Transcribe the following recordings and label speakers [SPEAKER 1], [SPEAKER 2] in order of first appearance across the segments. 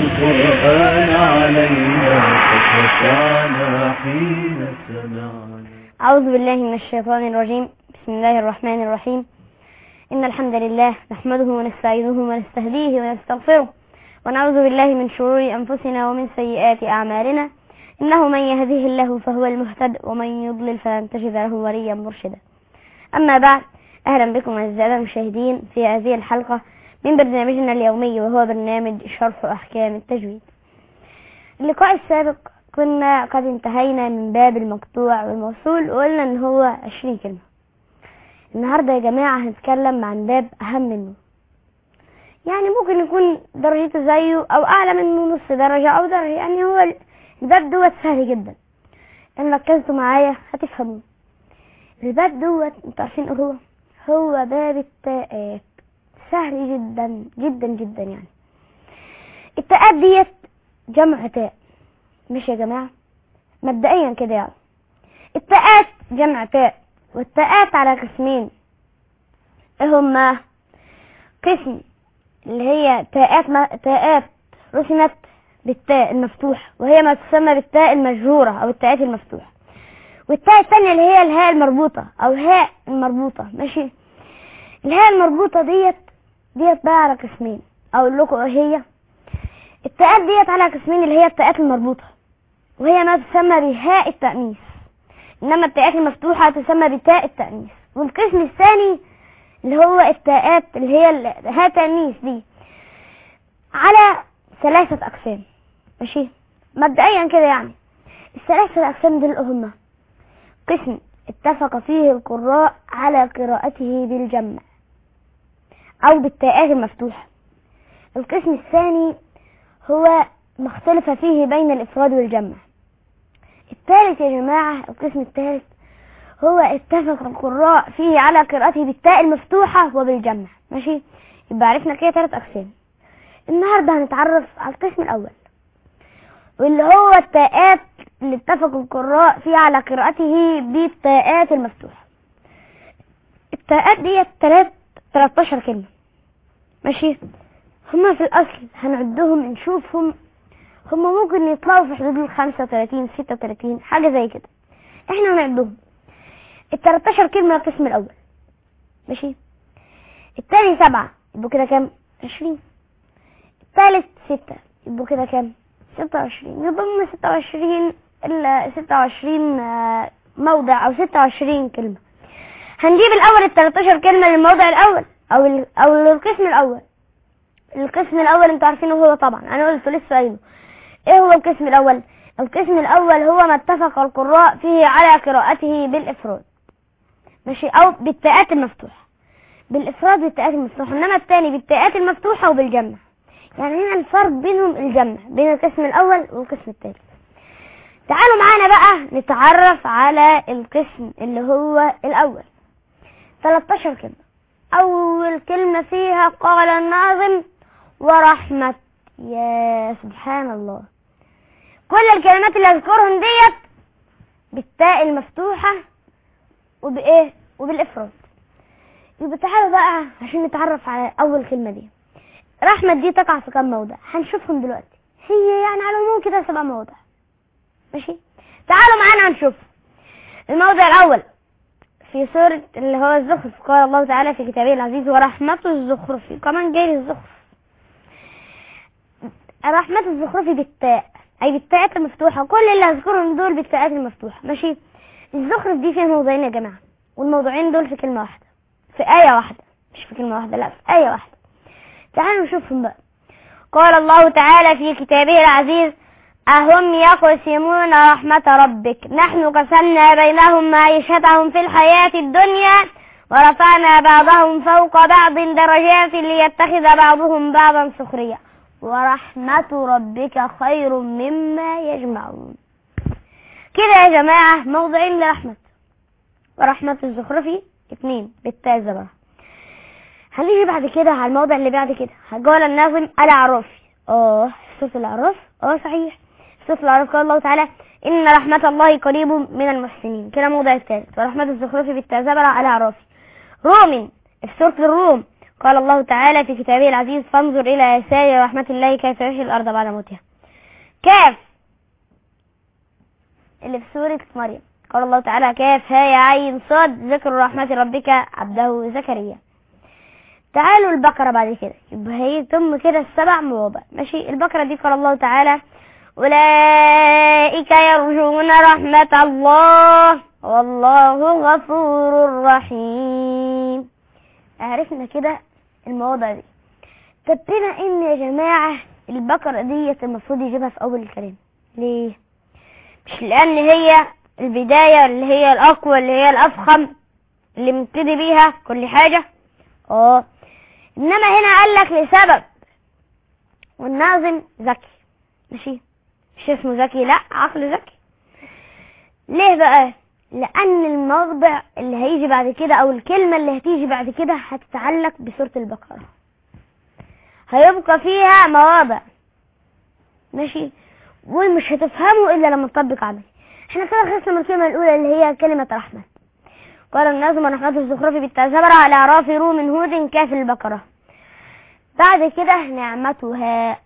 [SPEAKER 1] القرآن علينا فخشعنا حين سمعنا
[SPEAKER 2] أعوذ بالله من الشيطان الرجيم بسم الله الرحمن الرحيم إن الحمد لله نحمده ونستعينه ونستهديه ونستغفره ونعوذ بالله من شرور أنفسنا ومن سيئات أعمالنا إنه من يهديه الله فهو المهتد ومن يضلل فلن تجد له وليا مرشدا أما بعد أهلا بكم أعزائي المشاهدين في هذه الحلقة من برنامجنا اليومي وهو برنامج شرح أحكام التجويد اللقاء السابق كنا قد انتهينا من باب المقطوع والموصول وقلنا ان هو عشرين كلمة النهاردة يا جماعة هنتكلم عن باب أهم منه يعني ممكن يكون درجته زيه أو أعلى منه نص درجة أو درجة يعني هو الباب دوت سهل جدا إن ركزتوا معايا هتفهموه الباب دوت انتوا عارفين ايه هو هو باب التاءات سهل جدا جدا جدا يعني التاءات ديت جمع تاء مش يا جماعة مبدئيا كده يعني التاءات جمع تاء والتاءات على قسمين ايه هما قسم اللي هي تاءات ما تاءات رسمت بالتاء المفتوح وهي ما تسمى بالتاء المجرورة او التاءات المفتوحة والتاء الثانية اللي هي الهاء المربوطة او هاء المربوطة ماشي الهاء المربوطة ديت ديت بقى على قسمين اقول لكم ايه هي التاءات ديت على قسمين اللي هي التاءات المربوطة وهي ما تسمى بهاء التأنيث انما التاءات المفتوحة تسمى بتاء التأنيث والقسم الثاني اللي هو التاءات اللي هي ال- هاء التأنيث دي على ثلاثة اقسام ماشي مبدئيا كده يعني الثلاثة اقسام دول هما قسم اتفق فيه القراء على قراءته بالجمع او بالتاءات المفتوحة القسم الثاني هو مختلف فيه بين الافراد والجمع الثالث يا جماعة القسم الثالث هو اتفق القراء فيه على قراءته بالتاء المفتوحة وبالجمع ماشي يبقى عرفنا كده ثلاث اقسام النهاردة هنتعرف على القسم الاول واللي هو التاءات اللي اتفق القراء فيه على قراءته بالتاءات المفتوحة التاءات ديت تلات 13 كلمة ماشي هما في الأصل هنعدهم نشوفهم هما ممكن يطلعوا في حدود ال 35 36 حاجة زي كده احنا هنعدهم ال 13 كلمة القسم الأول ماشي التاني سبعة يبقوا كده كام؟ 20 التالت ستة يبقوا كده كام؟ 26 يضم 26 ال 26 آه، موضع أو 26 كلمة هنجيب الأول ال 13 كلمة للموضع الأول أو ال أو القسم الأول القسم الأول انتوا عارفينه هو طبعا أنا قلت لسه قايله إيه هو القسم الأول؟ القسم الأول هو ما اتفق القراء فيه على قراءته بالإفراد ماشي أو بالتاءات المفتوحة بالإفراد بالتاءات المفتوحة إنما الثاني بالتاءات المفتوحة وبالجمع يعني هنا الفرق بينهم الجمع بين القسم الأول والقسم الثالث تعالوا معانا بقى نتعرف على القسم اللي هو الأول 13 كلمة أول كلمة فيها قال الناظم ورحمة يا سبحان الله كل الكلمات اللي أذكرهم ديت بالتاء المفتوحة وبإيه وبالإفراد يبقى تعالوا بقى عشان نتعرف على أول كلمة دي رحمة دي تقع في كم موضع هنشوفهم دلوقتي هي يعني على العموم كده سبع مواضع ماشي تعالوا معانا هنشوف الموضع الأول في سورة اللي هو الزخرف قال الله تعالى في كتابه العزيز ورحمة الزخرف كمان جاي الزخرف رحمة الزخرف بالتاء أي بالتاءات المفتوحة كل اللي هذكرهم دول بالتاءات المفتوحة ماشي الزخرف دي فيها موضعين يا جماعة والموضوعين دول في كلمة واحدة في آية واحدة مش في كلمة واحدة لا في آية واحدة تعالوا نشوفهم بقى قال الله تعالى في كتابه العزيز أهم يقسمون رحمة ربك نحن قسمنا بينهم معيشتهم في الحياة الدنيا ورفعنا بعضهم فوق بعض درجات ليتخذ بعضهم بعضا سخريا ورحمة ربك خير مما يجمعون كده يا جماعة موضعين لرحمة ورحمة الزخرفي اتنين بالتاء الزبرة هنيجي بعد كده على الموضع اللي بعد كده قال الناظم الأعراف اه سورة الأعراف اه صحيح سورة الأعراف قال الله تعالى إن رحمة الله قريب من المحسنين كده الموضع الثالث ورحمة الزخرف بالتزبر على أعراف روم في سورة الروم قال الله تعالى في كتابه العزيز فانظر إلى آثار رحمة الله كيف يحيي الأرض بعد موتها كاف اللي في سورة مريم قال الله تعالى كاف ها يا عين صاد ذكر رحمة ربك عبده زكريا تعالوا البقرة بعد كده يبقى هي ثم كده السبع مواضع ماشي البقرة دي قال الله تعالى أولئك يرجون رحمة الله والله غفور رحيم عرفنا كده المواضع دي طب بما ان يا جماعة البقرة ديت المفروض يجيبها في اول الكلام ليه مش لان هي البداية اللي هي الاقوى اللي هي الافخم اللي مبتدي بيها كل حاجة اه انما هنا قال لك لسبب والناظم ذكي ماشي مش اسمه ذكي لا عقل ذكي ليه بقى لان الموضع اللي هيجي بعد كده او الكلمة اللي هتيجي بعد كده هتتعلق بسورة البقرة هيبقى فيها مواضع ماشي ومش هتفهموا الا لما تطبق عملي احنا كده خلصنا من الكلمة الاولى اللي هي كلمة رحمة قال الناظم رحمة الزخرفي بالتزبرة على اعراف روم هود كاف البقرة بعد كده نعمتها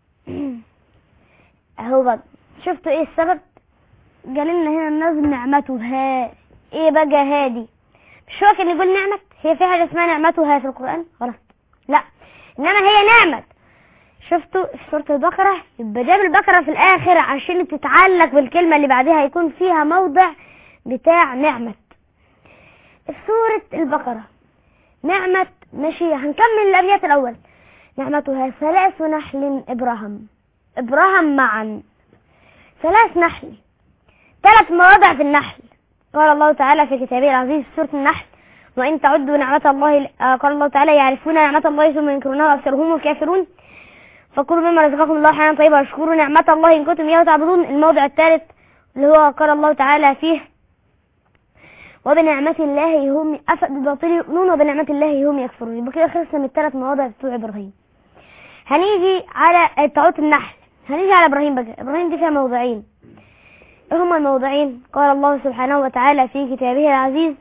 [SPEAKER 2] اهو بقى شفتوا ايه السبب قال لنا هنا النظم نعمتها ايه بقى هادي مش هو كان يقول نعمت هي في حاجه اسمها نعمتها في القران غلط لا انما هي نعمت شفتوا في سوره البقره يبقى جاب البقره في الاخر عشان تتعلق بالكلمه اللي بعدها يكون فيها موضع بتاع نعمت في سوره البقره نعمت ماشي هنكمل الابيات الاول نعمتها ثلاث نحل ابراهيم ابراهيم معا ثلاث نحل ثلاث مواضع في النحل قال الله تعالى في كتابه العزيز في سورة النحل وإن تعدوا نعمة الله آه قال الله تعالى يعرفون نعمة الله ثم ينكرونها وأكثرهم الكافرون فكلوا مما رزقكم الله حيانا طيبا واشكروا نعمة الله إن كنتم إياه تعبدون الموضع الثالث اللي هو قال الله تعالى فيه وبنعمة الله هم أفبباطل يؤمنون وبنعمة الله هم يكفرون يبقى كده خلصنا من الثلاث مواضع بتوع إبراهيم هنيجي على تعود النحل هنيجي على إبراهيم بقى إبراهيم دي فيها موضعين ايه هما الموضعين قال الله سبحانه وتعالى في كتابه العزيز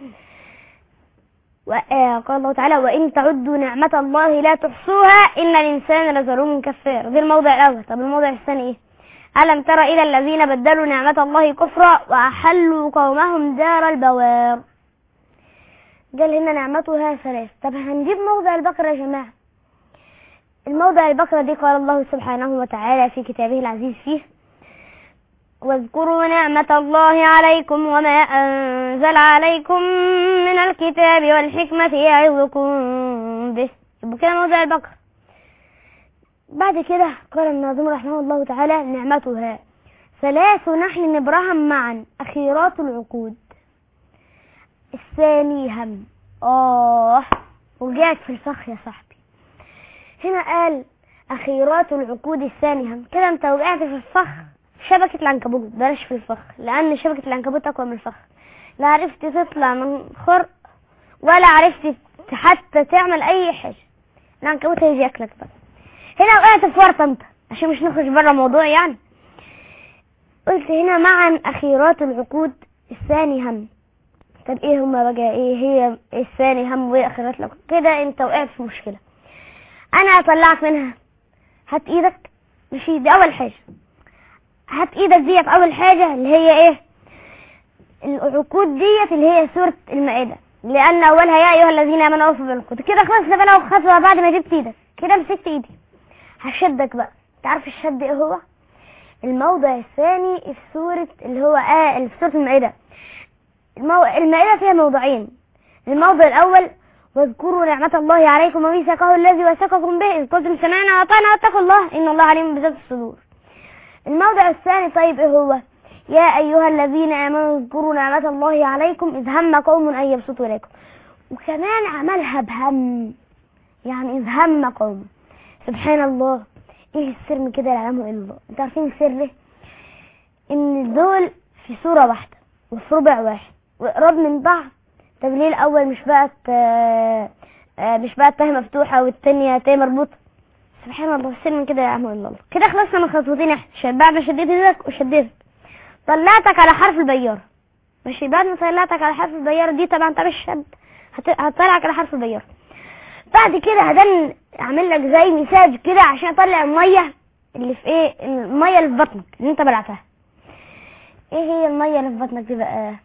[SPEAKER 2] قال الله تعالى وإن تعدوا نعمة الله لا تحصوها إن الإنسان لظلوم كفار دي الموضع الأول طب الموضع الثاني إيه ألم تر إلى الذين بدلوا نعمة الله كفرا وأحلوا قومهم دار البوار قال هنا نعمتها ثلاث طب هنجيب موضع البقرة يا جماعة الموضع البقرة دي قال الله سبحانه وتعالى في كتابه العزيز فيه واذكروا نعمة الله عليكم وما أنزل عليكم من الكتاب والحكمة يعظكم به يبقى كده موضع البقرة بعد كده قال الناظم رحمه الله تعالى نعمتها ثلاث نحل نبرهم معا أخيرات العقود الثاني هم آه وقعت في الفخ يا صاحبي هنا قال أخيرات العقود الثاني هم كده انت وقعت في الفخ شبكة العنكبوت بلاش في الفخ لأن شبكة العنكبوت أقوى من الفخ لا عرفت تطلع من خرق ولا عرفت حتى تعمل أي حاجة العنكبوت هيجي ياكلك بقى هنا وقعت في ورطة انت عشان مش نخرج بره الموضوع يعني قلت هنا معا أخيرات العقود الثاني هم طب ايه هما بقى ايه هي الثاني هم وايه أخيرات العقود كده انت وقعت في مشكلة أنا هطلعك منها هات ايدك ماشي دي أول حاجة هات ايدك ديت اول حاجة اللي هي ايه العقود ديت اللي هي سورة المائدة لان اولها يا ايها الذين امنوا اوفوا بالعقود كده خلاص ده انا خطوة بعد ما جبت ايدك كده مسكت ايدي هشدك بقى تعرف الشد ايه هو الموضع الثاني في سورة اللي هو اه اللي في سورة المائدة المو... المائدة فيها موضعين الموضع الاول واذكروا نعمة الله عليكم وميثاقه الذي وثقكم به إذ قلتم سمعنا وأطعنا واتقوا الله إن الله عليم بذات الصدور الموضع الثاني طيب ايه هو يا ايها الذين امنوا اذكروا نعمة الله عليكم اذ هم قوم ان يبسطوا اليكم وكمان عملها بهم يعني اذ هم قوم سبحان الله ايه السر من كده يعلمه الا الله انتوا عارفين السر ليه ان دول في سورة واحدة وفي ربع واحد وقراب من بعض طب ليه الاول مش بقت آه آه مش بقت تاه مفتوحة والتانية تاه مربوطة سبحان الله السر من كده يا عم الا الله كده خلصنا من خطوتين احنا بعد ما شديت ايدك وشديتك طلعتك على حرف البيار ماشي بعد ما طلعتك على حرف البيار دي طبعا طب الشد هت... هتطلعك على حرف البيار بعد كده هدن اعمل لك زي مساج كده عشان اطلع الميه اللي في ايه الميه اللي في بطنك اللي انت بلعتها ايه هي الميه اللي في بطنك دي بقى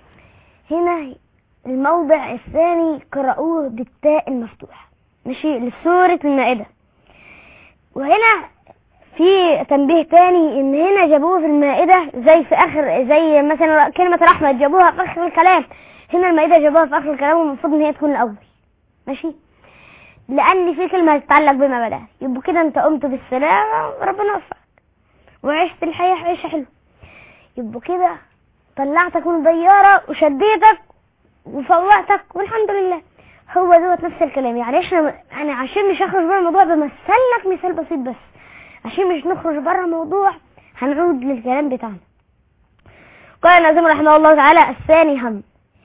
[SPEAKER 2] هنا الموضع الثاني قرأوه بالتاء المفتوحة ماشي لسورة المائدة وهنا في تنبيه تاني ان هنا جابوه في المائدة زي في اخر زي مثلا كلمة رحمة جابوها في اخر الكلام هنا المائدة جابوها في اخر الكلام والمفروض ان هي تكون الاول ماشي لان في كلمة تتعلق بما بدأ يبقى كده انت قمت بالسلامة ربنا وفقك وعشت الحياة عيشة حلوة يبقى كده طلعتك من الضيارة وشديتك وفوقتك والحمد لله هو دوت نفس الكلام يعني احنا يعني عشان مش هخرج بره الموضوع بمثل لك مثال بسيط بس عشان مش نخرج بره الموضوع هنعود للكلام بتاعنا قال الناظم رحمه الله تعالى الثاني هم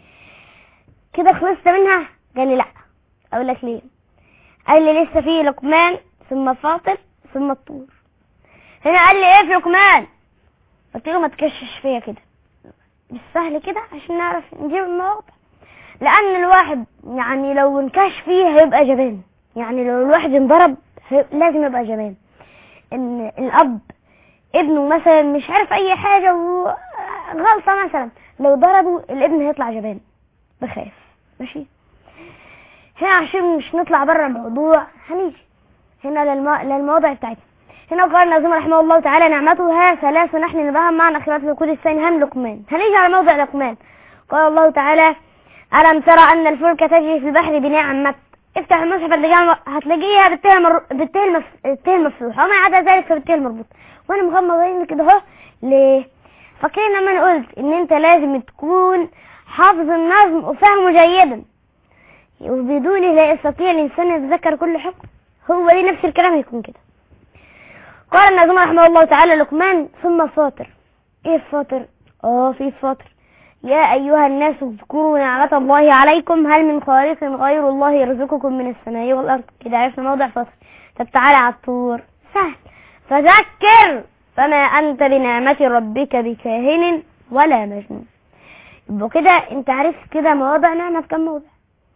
[SPEAKER 2] كده خلصت منها قال لي لا اقول لك ليه قال لي لسه في لقمان ثم فاطر ثم الطور هنا قال لي ايه في لقمان قلت له ما تكشش فيا كده بالسهل كده عشان نعرف نجيب المواضع لان الواحد يعني لو انكش فيه هيبقى جبان يعني لو الواحد انضرب هي- لازم يبقى جبان ان الاب ابنه مثلا مش عارف اي حاجة وغلطة مثلا لو ضربه الابن هيطلع جبان بخاف ماشي هنا عشان مش نطلع بره الموضوع هنيجي هنا للم... للمواضع بتاعتنا هنا قال الناظم رحمه الله تعالى نعمتها ثلاث نحن نبهم معنا خلاف الكود الثاني هم لقمان هنيجي على موضع لقمان قال الله تعالى ألم ترى أن الفلك تجري في البحر بنعمة افتح المصحف هتلاقيها هتلاقيها بالتاء المر... بالتاء المف... التاء المفتوحة وما عدا ذلك فبالتاء المربوط وانا مغمض عيني كده اهو ليه فاكرين لما انا قلت ان انت لازم تكون حافظ النظم وفهمه جيدا وبدونه لا يستطيع الانسان يتذكر كل حكم هو دي نفس الكلام يكون كده قال النظم رحمه الله تعالى لقمان ثم فاطر ايه الفاطر اه في فاطر يا ايها الناس اذكروا نعمة الله عليكم هل من خالق غير الله يرزقكم من السماء والارض كده عرفنا موضع فاطر طب تعالى على الطور سهل فذكر فما انت بنعمة ربك بكاهن ولا مجنون يبقى كده انت عرفت كده مواضع نعمة في كم موضع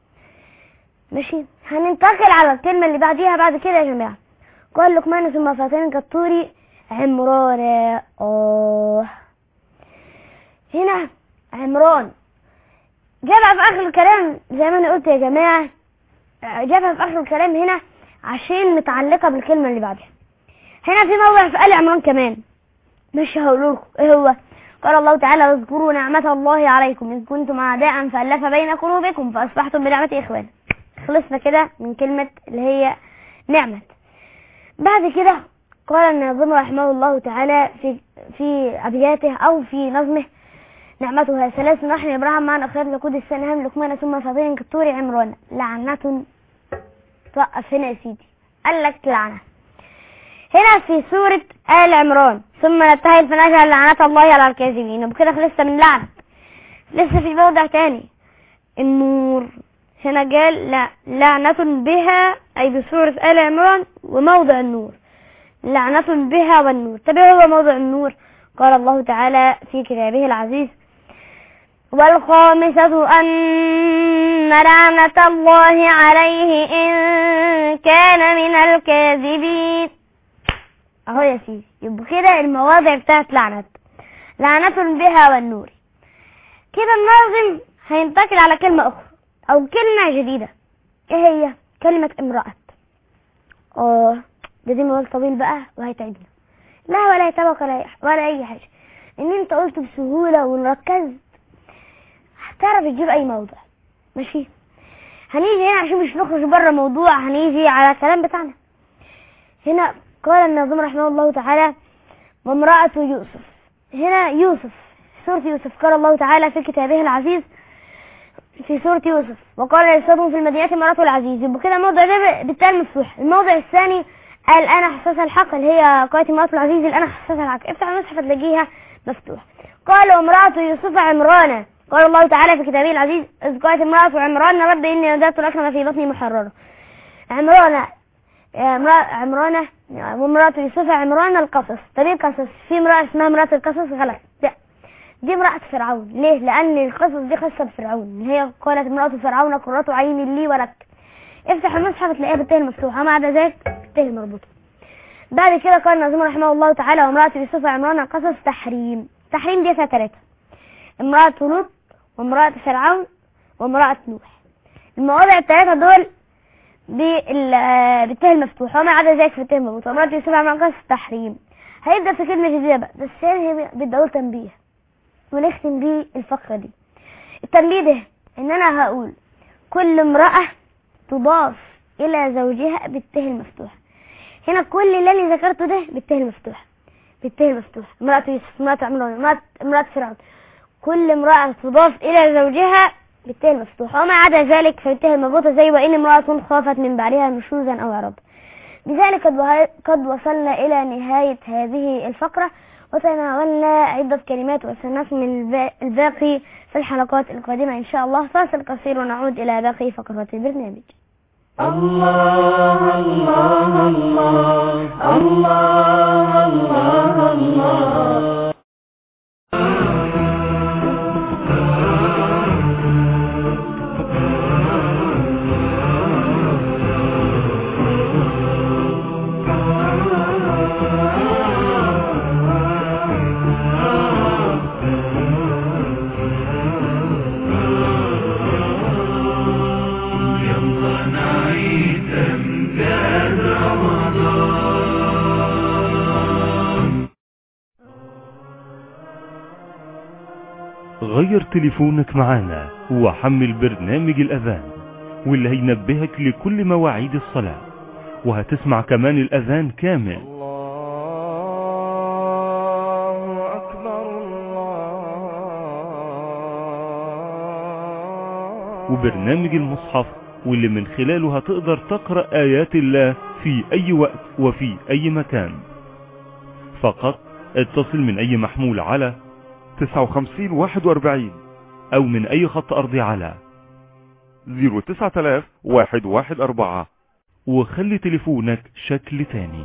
[SPEAKER 2] ماشي هننتقل على الكلمة اللي بعديها بعد كده يا جماعة قال لقمان ثم فاتن كالطور عمران اه هنا عمران جابها في اخر الكلام زي ما انا قلت يا جماعة جابها في اخر الكلام هنا عشان متعلقة بالكلمة اللي بعدها هنا في موضع في آل عمران كمان مش هقول لكم ايه هو قال الله تعالى واذكروا نعمة الله عليكم إذ كنتم أعداء فألف بين قلوبكم فأصبحتم بنعمة إخوانا خلصنا كده من كلمة اللي هي نعمة بعد كده قال الناظم رحمه الله تعالى في في أبياته أو في نظمه نعمتها ثلاث نحن إبراهيم معنا أخير لكود السنة هم لقمان ثم فضين كالطور عمران لعنة توقف هنا يا سيدي قال لك لعنة هنا في سورة آل عمران ثم نبتهل فنجعل لعنة الله على الكاذبين وبكده خلصنا من لعنة لسه في موضع تاني النور هنا قال لا لعنة بها أي بسورة آل عمران وموضع النور لعنة بها والنور طب إيه هو موضع النور قال الله تعالى في كتابه العزيز والخامسة أن لعنة الله عليه إن كان من الكاذبين اهو يا سيدي يبقى كده المواضع بتاعت لعنة لعنة بها والنور كده الناظم هينتقل على كلمة أخرى أو كلمة جديدة إيه هي كلمة امرأة اه ده دي موال طويل بقى وهيتعبنا لا ولا يتابعك ولا ولا أي حاجة إن أنت قلت بسهولة وركزت هتعرف تجيب أي موضع ماشي هنيجي هنا عشان مش نخرج بره موضوع هنيجي على الكلام بتاعنا هنا قال الناظم رحمه الله تعالى وامرأة يوسف هنا يوسف سورة يوسف قال الله تعالى في كتابه العزيز في سورة يوسف وقال يصابهم في المدينة امرأة العزيز يبقى كده الموضع ده بالتالي مفتوح الموضع الثاني قال انا حساس الحق اللي هي قالت امرأة العزيز الان حساس الحق افتح المصحف تلاقيها مفتوح قال وامرأة يوسف عمرانة قال الله تعالى في كتابه العزيز إذ قالت امرأة عمران رب إني نذرت لك ما في بطني محررة عمرانة امرأة عمرانة وامرأة يوسف عمران القصص طب ايه القصص في امرأة اسمها امرأة القصص غلط لا دي امرأة فرعون ليه لأن القصص دي قصة فرعون هي قالت امرأة فرعون قرة عين لي ولك افتح المصحف تلاقيها بالته المفتوحة وما عدا ذلك بالته المربوطة بعد كده قال الناظم رحمه الله تعالى وامرأة يوسف عمران قصص تحريم تحريم دي فيها ثلاثة امرأة لوط وامرأة فرعون وامرأة نوح المواضع الثلاثة دول بال- آه، بالته المفتوحة وما عدا ذلك في الته المربوطة وامرأة يوسف عمران قصص تحريم هيبدأ في كلمة جديدة بقى بس هي بدي أقول تنبيه ونختم بيه الفقرة دي التنبيه ده إن أنا هقول كل امرأة تضاف إلى زوجها بالته المفتوح هنا كل اللي أنا ذكرته ده بالته المفتوح بالته المفتوح امرأة يوسف امرأة عمران امرأة امرأة فرعون كل امرأة تضاف إلى زوجها بالته المفتوح وما عدا ذلك فبالته المربوطة زي وإن امرأة خافت من بعدها نشوزا أو عرضا بذلك قد وه- قد وصلنا إلى نهاية هذه الفقرة وتناولنا عدة كلمات وسنكمل البا- الباقي في الحلقات القادمة إن شاء الله فاصل قصير ونعود إلى باقي فقرات البرنامج
[SPEAKER 1] الله الله الله الله الله الله
[SPEAKER 3] غير تليفونك معانا وحمل برنامج الأذان واللي هينبهك لكل مواعيد الصلاة وهتسمع كمان الأذان كامل
[SPEAKER 4] الله أكبر الله
[SPEAKER 3] وبرنامج المصحف واللي من خلاله هتقدر تقرأ آيات الله في أي وقت وفي أي مكان فقط اتصل من أي محمول على 59 41 أو من أي خط أرضي على 09000 114 وخلي تليفونك شكل تاني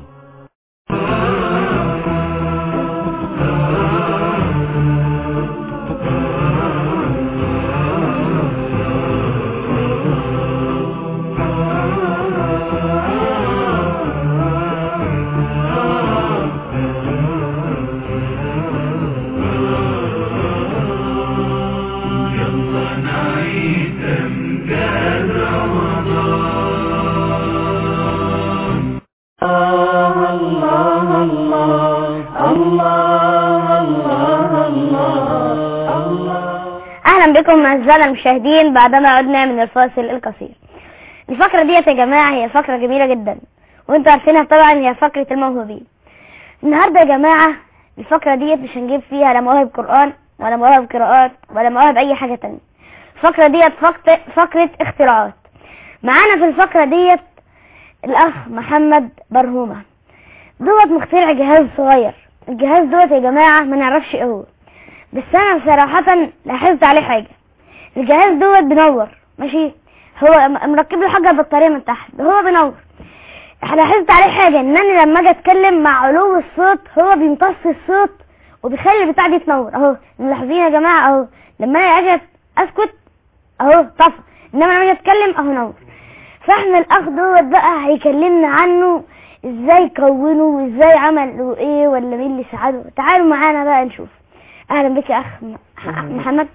[SPEAKER 1] الله الله الله الله الله الله
[SPEAKER 2] أهلا بكم أعزائنا المشاهدين بعدما عدنا من الفاصل القصير الفقرة ديت يا جماعة هي فقرة جميلة جدا وانتوا عارفينها طبعا هي فقرة الموهوبين النهاردة يا جماعة الفقرة ديت مش هنجيب فيها لا مواهب قرآن ولا مواهب قراءات ولا مواهب أي حاجة تانية الفقرة ديت فقرة, فقرة اختراعات معانا في الفقرة ديت الأخ محمد برهومة دوت مخترع جهاز صغير الجهاز دوت يا جماعة ما نعرفش ايه هو بس انا صراحة لاحظت عليه حاجة الجهاز دوت بينور ماشي هو م- مركب له حاجة بطارية من تحت هو بينور لاحظت عليه حاجة ان انا لما اجي اتكلم مع علو الصوت هو بيمتص الصوت وبيخلي البتاع دي تنور اهو ملاحظين يا جماعة اهو لما انا اجي اسكت اهو طفى انما لما اجي اتكلم اهو نور فاحنا الاخ دوت بقى هيكلمنا عنه ازاي كونه وازاي عمل ايه ولا مين اللي ساعده تعالوا معانا بقى نشوف اهلا بك يا اخ م- محمد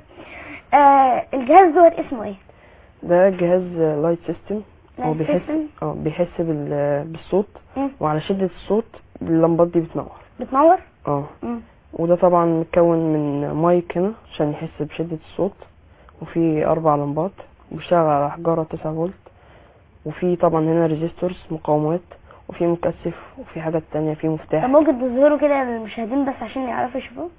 [SPEAKER 2] آه الجهاز دوت اسمه ايه
[SPEAKER 5] ده جهاز لايت سيستم هو
[SPEAKER 2] Light
[SPEAKER 5] بيحس
[SPEAKER 2] system.
[SPEAKER 5] اه بيحس بال- بالصوت
[SPEAKER 2] مم.
[SPEAKER 5] وعلى شدة الصوت اللمبات دي بتنور
[SPEAKER 2] بتنور
[SPEAKER 5] اه
[SPEAKER 2] مم.
[SPEAKER 5] وده طبعا متكون من مايك هنا عشان يحس بشدة الصوت وفي أربع لمبات بيشتغل على حجارة تسعة فولت وفي طبعا هنا ريزيستورز مقاومات وفي مكثف وفي حاجات تانية في
[SPEAKER 2] طب
[SPEAKER 5] مفتاح
[SPEAKER 2] ممكن تظهروا كده للمشاهدين بس عشان يعرفوا يشوفوه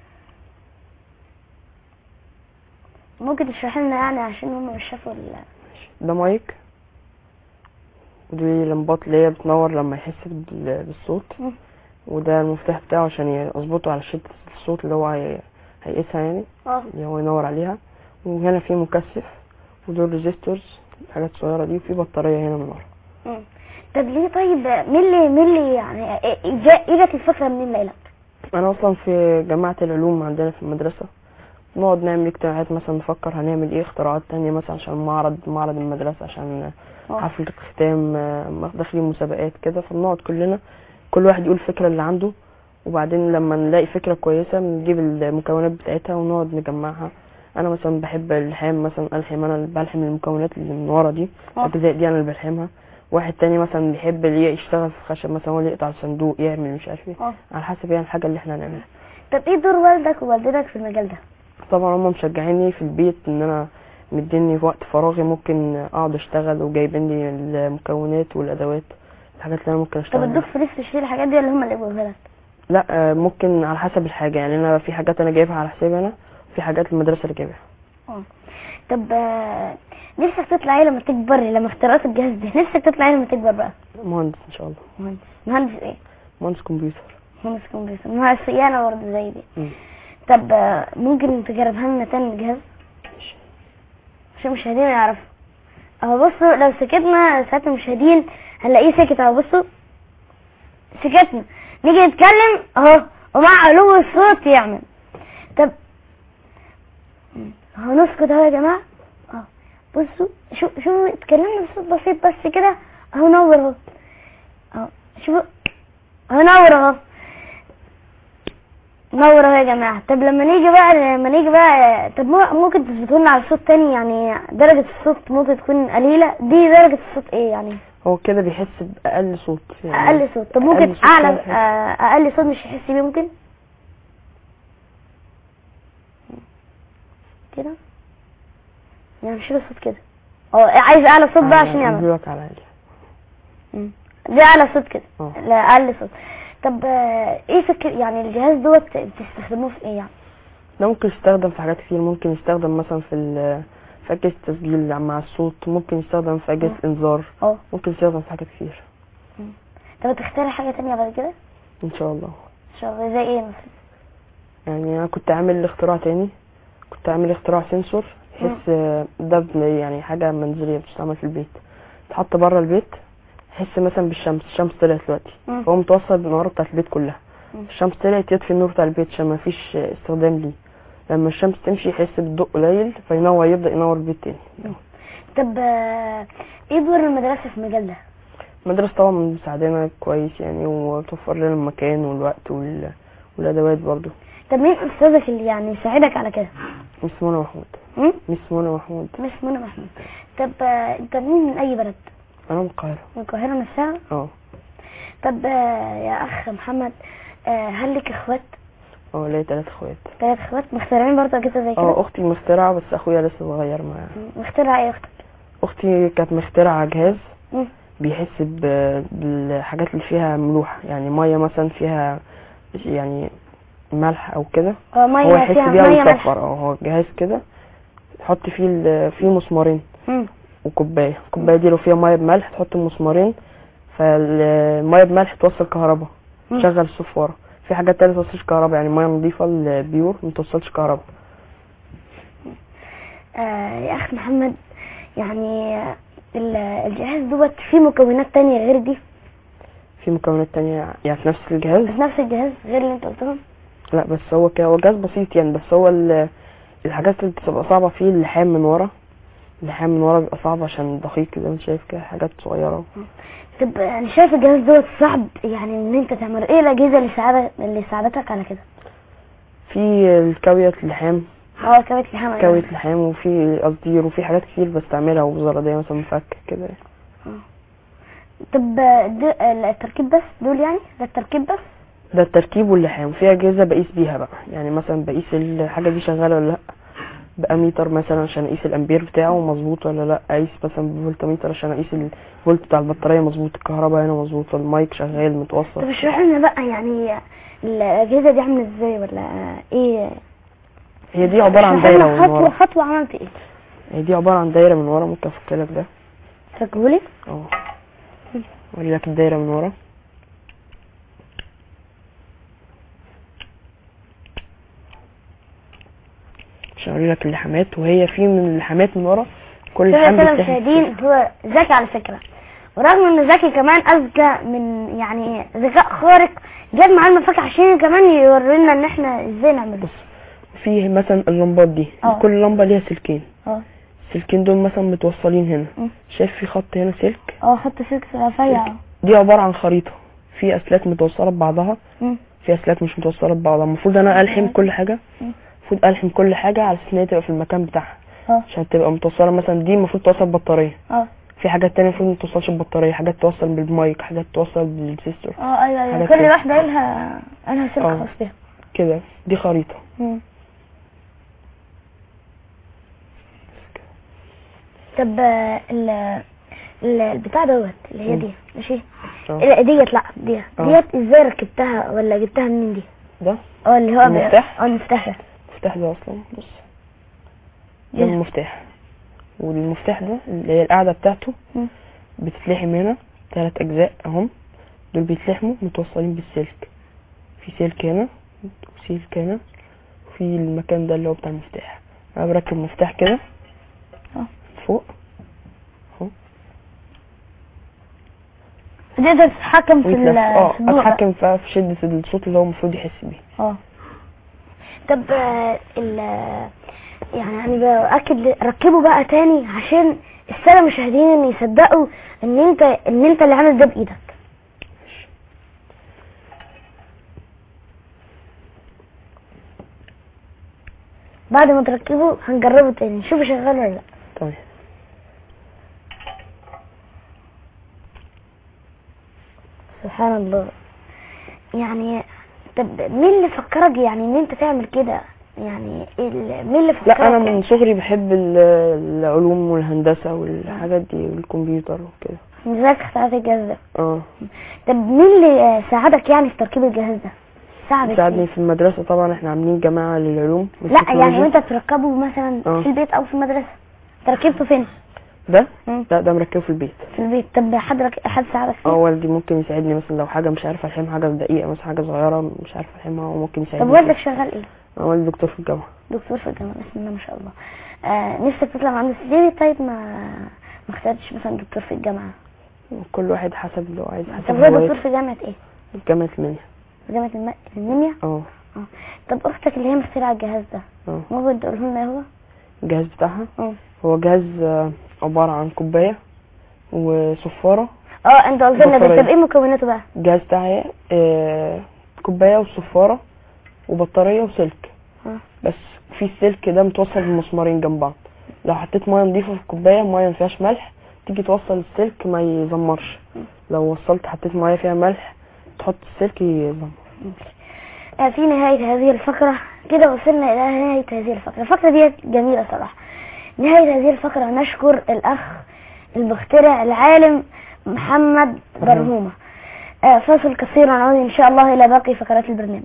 [SPEAKER 2] ممكن تشرح لنا يعني عشان هم مش شافوا ال...
[SPEAKER 5] ده مايك ودي لمبات اللي هي بتنور لما يحس بال- بالصوت
[SPEAKER 2] مم.
[SPEAKER 5] وده المفتاح بتاعه عشان يظبطه على شدة الصوت اللي هو هي- هيقيسها يعني
[SPEAKER 2] اه
[SPEAKER 5] اللي هو ينور عليها وهنا في مكثف ودول ريزيستورز الحاجات الصغيرة دي وفي بطارية هنا من ورا
[SPEAKER 2] مم. طب ليه طيب مين اللي مين اللي يعني إيه- جاء اجت الفكره منين ليلى
[SPEAKER 5] أنا أصلا في جامعة العلوم عندنا في المدرسة نقعد نعمل اجتماعات مثلا نفكر هنعمل ايه اختراعات تانية مثلا عشان معرض معرض المدرسة عشان
[SPEAKER 2] اه.
[SPEAKER 5] حفلة ختام آه، داخلين مسابقات كده فبنقعد كلنا كل واحد يقول الفكرة اللي عنده وبعدين لما نلاقي فكرة كويسة بنجيب المكونات بتاعتها ونقعد نجمعها انا مثلا بحب اللحام مثلا الحم انا اللي بلحم المكونات اللي من ورا دي
[SPEAKER 2] اه.
[SPEAKER 5] الاجزاء دي انا اللي بلحمها واحد تاني مثلا بيحب اللي يشتغل في الخشب مثلا هو اللي يقطع الصندوق يعمل مش عارف ايه
[SPEAKER 2] اه.
[SPEAKER 5] على حسب يعني الحاجة اللي احنا هنعملها
[SPEAKER 2] طب ايه دور والدك ووالدتك في المجال ده
[SPEAKER 5] طبعا هم مشجعيني في البيت ان انا مديني في وقت فراغي ممكن اقعد اشتغل وجايبين لي المكونات والادوات الحاجات اللي انا ممكن
[SPEAKER 2] طب
[SPEAKER 5] اشتغل
[SPEAKER 2] ادوك
[SPEAKER 5] بيها.
[SPEAKER 2] فلوس تشتري الحاجات دي ولا هم اللي يجيبوها لك
[SPEAKER 5] لا آه، ممكن على حسب الحاجه يعني انا في حاجات انا جايبها على حسابي انا في حاجات المدرسه اللي جايبها
[SPEAKER 2] اه طب آه، نفسك تطلع ايه لما تكبر لما اخترعت الجهاز ده نفسك تطلع ايه لما تكبر بقى
[SPEAKER 5] مهندس ان شاء الله
[SPEAKER 2] مهندس مهندس ايه
[SPEAKER 5] مهندس كمبيوتر
[SPEAKER 2] مهندس كمبيوتر مهندس صيانه برضه زي دي
[SPEAKER 5] مم.
[SPEAKER 2] طب آه، ممكن تجربها لنا تاني الجهاز عشان المشاهدين يعرفوا اهو بصوا لو سكتنا ساعات المشاهدين هنلاقيه سكت اهو بصوا سكتنا نيجي نتكلم اهو ومع علو الصوت يعمل طب اهو نسكت اهو يا جماعه اهو بصوا شو شوفوا اتكلمنا بصوت بسيط بس كده اهو نور اهو اهو شوفوا اهو نور اهو نور اهو يا جماعه طب لما نيجي بقى لما نيجي بقى طب مو- ممكن تثبتوا لنا على صوت تاني يعني درجه الصوت ممكن تكون قليله دي درجه الصوت ايه يعني
[SPEAKER 5] هو كده بيحس باقل صوت يعني
[SPEAKER 2] اقل صوت طب ممكن
[SPEAKER 5] أقل صوت
[SPEAKER 2] اعلى
[SPEAKER 5] كده.
[SPEAKER 2] آه، اقل صوت مش يحس بيه ممكن كده يعني مش له صوت كده اه عايز اعلى صوت بقى عشان يعمل
[SPEAKER 5] يعمل لك على عالي
[SPEAKER 2] مم. دي اعلى صوت كده
[SPEAKER 5] اه.
[SPEAKER 2] لا اقل صوت طب آه، ايه فكر يعني الجهاز دوت بتستخدموه في ايه يعني
[SPEAKER 5] ده ممكن يستخدم في حاجات كتير ممكن يستخدم مثلا في ال- في اجهزه التسجيل مع الصوت ممكن يستخدم في اجهزه انذار
[SPEAKER 2] اه
[SPEAKER 5] ممكن يستخدم في حاجات كتير
[SPEAKER 2] طب تختار حاجه تانية بعد كده
[SPEAKER 5] ان شاء الله
[SPEAKER 2] ان شاء الله زي ايه مثلا
[SPEAKER 5] يعني انا كنت عامل اختراع تاني كنت عامل اختراع سنسور بحيث آه، ده بن- يعني حاجه منزليه بتستعمل في البيت تحط بره البيت يحس مثلا بالشمس الشمس طلعت دلوقتي
[SPEAKER 2] مم.
[SPEAKER 5] فهو متوصل بالنهار بتاعت البيت كلها
[SPEAKER 2] مم.
[SPEAKER 5] الشمس طلعت يطفي النور بتاع البيت عشان مفيش آه، استخدام ليه لما الشمس تمشي يحس بالضوء قليل فينور يبدا ينور البيت تاني
[SPEAKER 2] طب آه، ايه دور المدرسه في المجال ده
[SPEAKER 5] المدرسة طبعا مساعدانا كويس يعني وتوفر لنا المكان والوقت وال... والأدوات برضو
[SPEAKER 2] طب مين استاذك اللي يعني يساعدك على كده
[SPEAKER 5] مس منى محمود
[SPEAKER 2] مم؟
[SPEAKER 5] مس منى محمود
[SPEAKER 2] مش منى محمود طب آه، انت مين من اي بلد
[SPEAKER 5] أنا من القاهرة
[SPEAKER 2] من القاهره نفسها
[SPEAKER 5] اه
[SPEAKER 2] طب آه، يا اخ محمد آه، هل لك اخوات
[SPEAKER 5] اه ليا تلات اخوات
[SPEAKER 2] ثلاث اخوات مخترعين برضه كده زي كده
[SPEAKER 5] اه اختي مخترعة بس اخويا لسه صغير معاها
[SPEAKER 2] مم. مخترعه ايه اختك
[SPEAKER 5] اختي كانت مخترعة جهاز
[SPEAKER 2] مم.
[SPEAKER 5] بيحس ب- بالحاجات اللي فيها ملوحة يعني مية مثلا فيها يعني ملح او كده
[SPEAKER 2] اه
[SPEAKER 5] هو
[SPEAKER 2] ميه
[SPEAKER 5] يحس
[SPEAKER 2] فيها
[SPEAKER 5] بيها
[SPEAKER 2] ميه ملح
[SPEAKER 5] ويصفر اه هو جهاز كده تحط فيه ال- فيه مسمارين
[SPEAKER 2] مم.
[SPEAKER 5] وكوبايه الكوبايه دي لو فيها ميه بملح تحط مسمارين فالميه بملح توصل كهرباء
[SPEAKER 2] مم.
[SPEAKER 5] تشغل الصفاره في حاجات تانية توصلش كهرباء يعني ميه نظيفه البيور متوصلش كهرباء
[SPEAKER 2] آه يا اخ محمد يعني آه، ال- الجهاز دوت فيه مكونات تانية غير دي
[SPEAKER 5] في مكونات تانية يعني في نفس الجهاز
[SPEAKER 2] في نفس الجهاز غير اللي انت قلتهم
[SPEAKER 5] لا بس هو كده هو جهاز بسيط يعني بس هو ال- الحاجات اللي بتبقى صعبة فيه اللحام من ورا اللحام من ورا بيبقى صعب عشان دقيق زي ما انت شايف كده حاجات صغيرة
[SPEAKER 2] طب انا شايف الجهاز دوت صعب يعني ان انت تعمل ايه الاجهزه اللي ساعدت اللي ساعدتك على كده
[SPEAKER 5] في الكاوية اللحام
[SPEAKER 2] اه كاوية لحام أيوة.
[SPEAKER 5] كاوية لحام وفي قصدير وفي حاجات كتير بستعملها وزرادية مثلا مفك كده
[SPEAKER 2] طب آه، د- آه، التركيب بس دول يعني ده التركيب بس
[SPEAKER 5] ده التركيب واللحام في اجهزه بقيس بيها بقى يعني مثلا بقيس الحاجه دي شغاله ولا لا باميتر مثلا عشان اقيس الامبير بتاعه مظبوط ولا لا اقيس مثلا بفولتميتر عشان اقيس الفولت بتاع البطاريه مظبوط الكهرباء هنا مظبوطه المايك شغال
[SPEAKER 2] طب
[SPEAKER 5] متوصل
[SPEAKER 2] اشرح لنا بقى يعني الاجهزه دي عامله ازاي ولا آه، ايه
[SPEAKER 5] هي دي عباره عن
[SPEAKER 2] اشرح لنا
[SPEAKER 5] دايره من
[SPEAKER 2] خطوه
[SPEAKER 5] ورا
[SPEAKER 2] خطوه عملت ايه
[SPEAKER 5] هي دي عباره عن دايره من ورا ممكن افك لك ده
[SPEAKER 2] فكهولي
[SPEAKER 5] اه اوري لك الدايره من ورا عشان اوري لك اللحامات وهي في من اللحامات من ورا كل
[SPEAKER 2] كده
[SPEAKER 5] لحام
[SPEAKER 2] كده
[SPEAKER 5] بيتاخد
[SPEAKER 2] المشاهدين هو ذكي على فكره ورغم انه ذكي كمان اذكى من يعني ذكاء خارق جاب معاه المفك عشان كمان يورينا ان احنا ازاي نعمله
[SPEAKER 5] في مثلا اللمبات دي
[SPEAKER 2] اه.
[SPEAKER 5] كل لمبه ليها سلكين
[SPEAKER 2] اه
[SPEAKER 5] السلكين دول مثلا متوصلين هنا
[SPEAKER 2] مم.
[SPEAKER 5] شايف في خط هنا سلك
[SPEAKER 2] اه حط سلك رفيع
[SPEAKER 5] دي عبارة عن خريطة في أسلاك متوصلة ببعضها
[SPEAKER 2] مم.
[SPEAKER 5] في أسلاك مش متوصلة ببعضها المفروض أنا ألحم كل حاجة
[SPEAKER 2] مم.
[SPEAKER 5] المفروض ألحم كل حاجة على أساس إن هي تبقى في المكان بتاعها
[SPEAKER 2] اه
[SPEAKER 5] عشان تبقى متوصلة مثلا دي المفروض توصل ببطارية
[SPEAKER 2] اه
[SPEAKER 5] في حاجات تانية المفروض متوصلش ببطارية حاجات توصل بالمايك حاجات توصل بالريزستور
[SPEAKER 2] اه ايوه ايوه
[SPEAKER 5] حاجات
[SPEAKER 2] كل
[SPEAKER 5] كده.
[SPEAKER 2] واحدة لها لها سلك
[SPEAKER 5] اه.
[SPEAKER 2] خاص بيها
[SPEAKER 5] كده دي خريطة
[SPEAKER 2] مم. طب آه، ال ال- البتاع دوت اللي هي
[SPEAKER 5] مم.
[SPEAKER 2] دي ماشي
[SPEAKER 5] اه.
[SPEAKER 2] لا، ديت لا ديت
[SPEAKER 5] اه.
[SPEAKER 2] ديت ازاي ركبتها ولا جبتها منين دي
[SPEAKER 5] ده
[SPEAKER 2] اه اللي هو بي-
[SPEAKER 5] المفتاح؟
[SPEAKER 2] اه المفتاح ده
[SPEAKER 5] المفتاح ده أصلا بص ده
[SPEAKER 2] إيه؟
[SPEAKER 5] المفتاح والمفتاح ده اللي هي القاعدة بتاعته
[SPEAKER 2] مم.
[SPEAKER 5] بتتلحم هنا تلات أجزاء أهم دول بيتلحموا متوصلين بالسلك في سلك هنا وسلك هنا وفي المكان ده اللي هو بتاع المفتاح أنا بركب مفتاح كده
[SPEAKER 2] اه.
[SPEAKER 5] فوق
[SPEAKER 2] تقدر تتحكم في
[SPEAKER 5] ويتلف
[SPEAKER 2] ال-
[SPEAKER 5] اه
[SPEAKER 2] في الضوء بقى.
[SPEAKER 5] أتحكم في في شدة الصوت اللي هو المفروض يحس بيه
[SPEAKER 2] اه طب آه، ال يعني انا باكد ركبه بقى تاني عشان الساده المشاهدين ان يصدقوا ان انت ان انت اللي عامل ده بايدك بعد ما تركبه هنجربه تاني نشوفه شغال ولا لا
[SPEAKER 5] طيب
[SPEAKER 2] سبحان الله يعني طب مين اللي فكرك يعني ان انت تعمل كده يعني إيه ال- مين اللي فكرك
[SPEAKER 5] لا أنا من صغري بحب ال- العلوم والهندسة والحاجات دي والكمبيوتر وكده
[SPEAKER 2] ازاي اخترعت الجهاز ده
[SPEAKER 5] اه
[SPEAKER 2] طب مين اللي ساعدك يعني في تركيب الجهاز ده ساعدك
[SPEAKER 5] ساعدني
[SPEAKER 2] فيه؟
[SPEAKER 5] في المدرسة طبعا احنا عاملين جماعة للعلوم
[SPEAKER 2] لا
[SPEAKER 5] والتكنولوجيا.
[SPEAKER 2] يعني وانت تركبه مثلا
[SPEAKER 5] اه.
[SPEAKER 2] في البيت او في المدرسه تركبته فين
[SPEAKER 5] ده
[SPEAKER 2] مم.
[SPEAKER 5] لا ده مركبه في البيت
[SPEAKER 2] في البيت طب حد رك... حد ساعدك فيه
[SPEAKER 5] اه والدي ممكن يساعدني مثلا لو حاجة مش عارف الحمها حاجة دقيقة مثلا حاجة صغيرة مش عارف الحمها هو ممكن يساعدني
[SPEAKER 2] طب والدك شغال ايه
[SPEAKER 5] اه والدي دكتور في الجامعة
[SPEAKER 2] دكتور في الجامعه بسم الله ما شاء الله آه نفسك تطلع مهندس ليه طيب ما ما اخترتش مثلا دكتور في الجامعه
[SPEAKER 5] كل واحد حسب اللي هو عايز
[SPEAKER 2] طب
[SPEAKER 5] حسب
[SPEAKER 2] هو دكتور
[SPEAKER 5] هوايته
[SPEAKER 2] في جامعه ايه
[SPEAKER 5] جامعة المنيا
[SPEAKER 2] في جامعه الم... المنيا
[SPEAKER 5] اه
[SPEAKER 2] طب اختك اللي هي مخترعه الجهاز ده
[SPEAKER 5] اه
[SPEAKER 2] ممكن تقول لنا ايه هو
[SPEAKER 5] الجهاز بتاعها
[SPEAKER 2] مم.
[SPEAKER 5] هو جهاز آه، عبارة عن كوباية وصفارة
[SPEAKER 2] اه انت قلت لنا ده
[SPEAKER 5] بطارية.
[SPEAKER 2] طب ايه مكوناته بقى
[SPEAKER 5] الجهاز بتاعي آه، كوباية وصفارة وبطارية وسلك
[SPEAKER 2] اه.
[SPEAKER 5] بس في السلك ده متوصل بمسمارين جنب بعض لو حطيت ميه نضيفة في الكوباية ميه مفيهاش ملح تيجي توصل السلك ما يزمرش لو وصلت حطيت ميه فيها ملح تحط السلك يزمر
[SPEAKER 2] آه، في نهاية هذه الفقرة كده وصلنا إلى نهاية هذه الفقرة الفقرة دي جميلة صراحة نهاية هذه الفقرة نشكر الأخ المخترع العالم محمد برهومة آه، فاصل قصير ونعود إن شاء الله إلى باقي فقرات البرنامج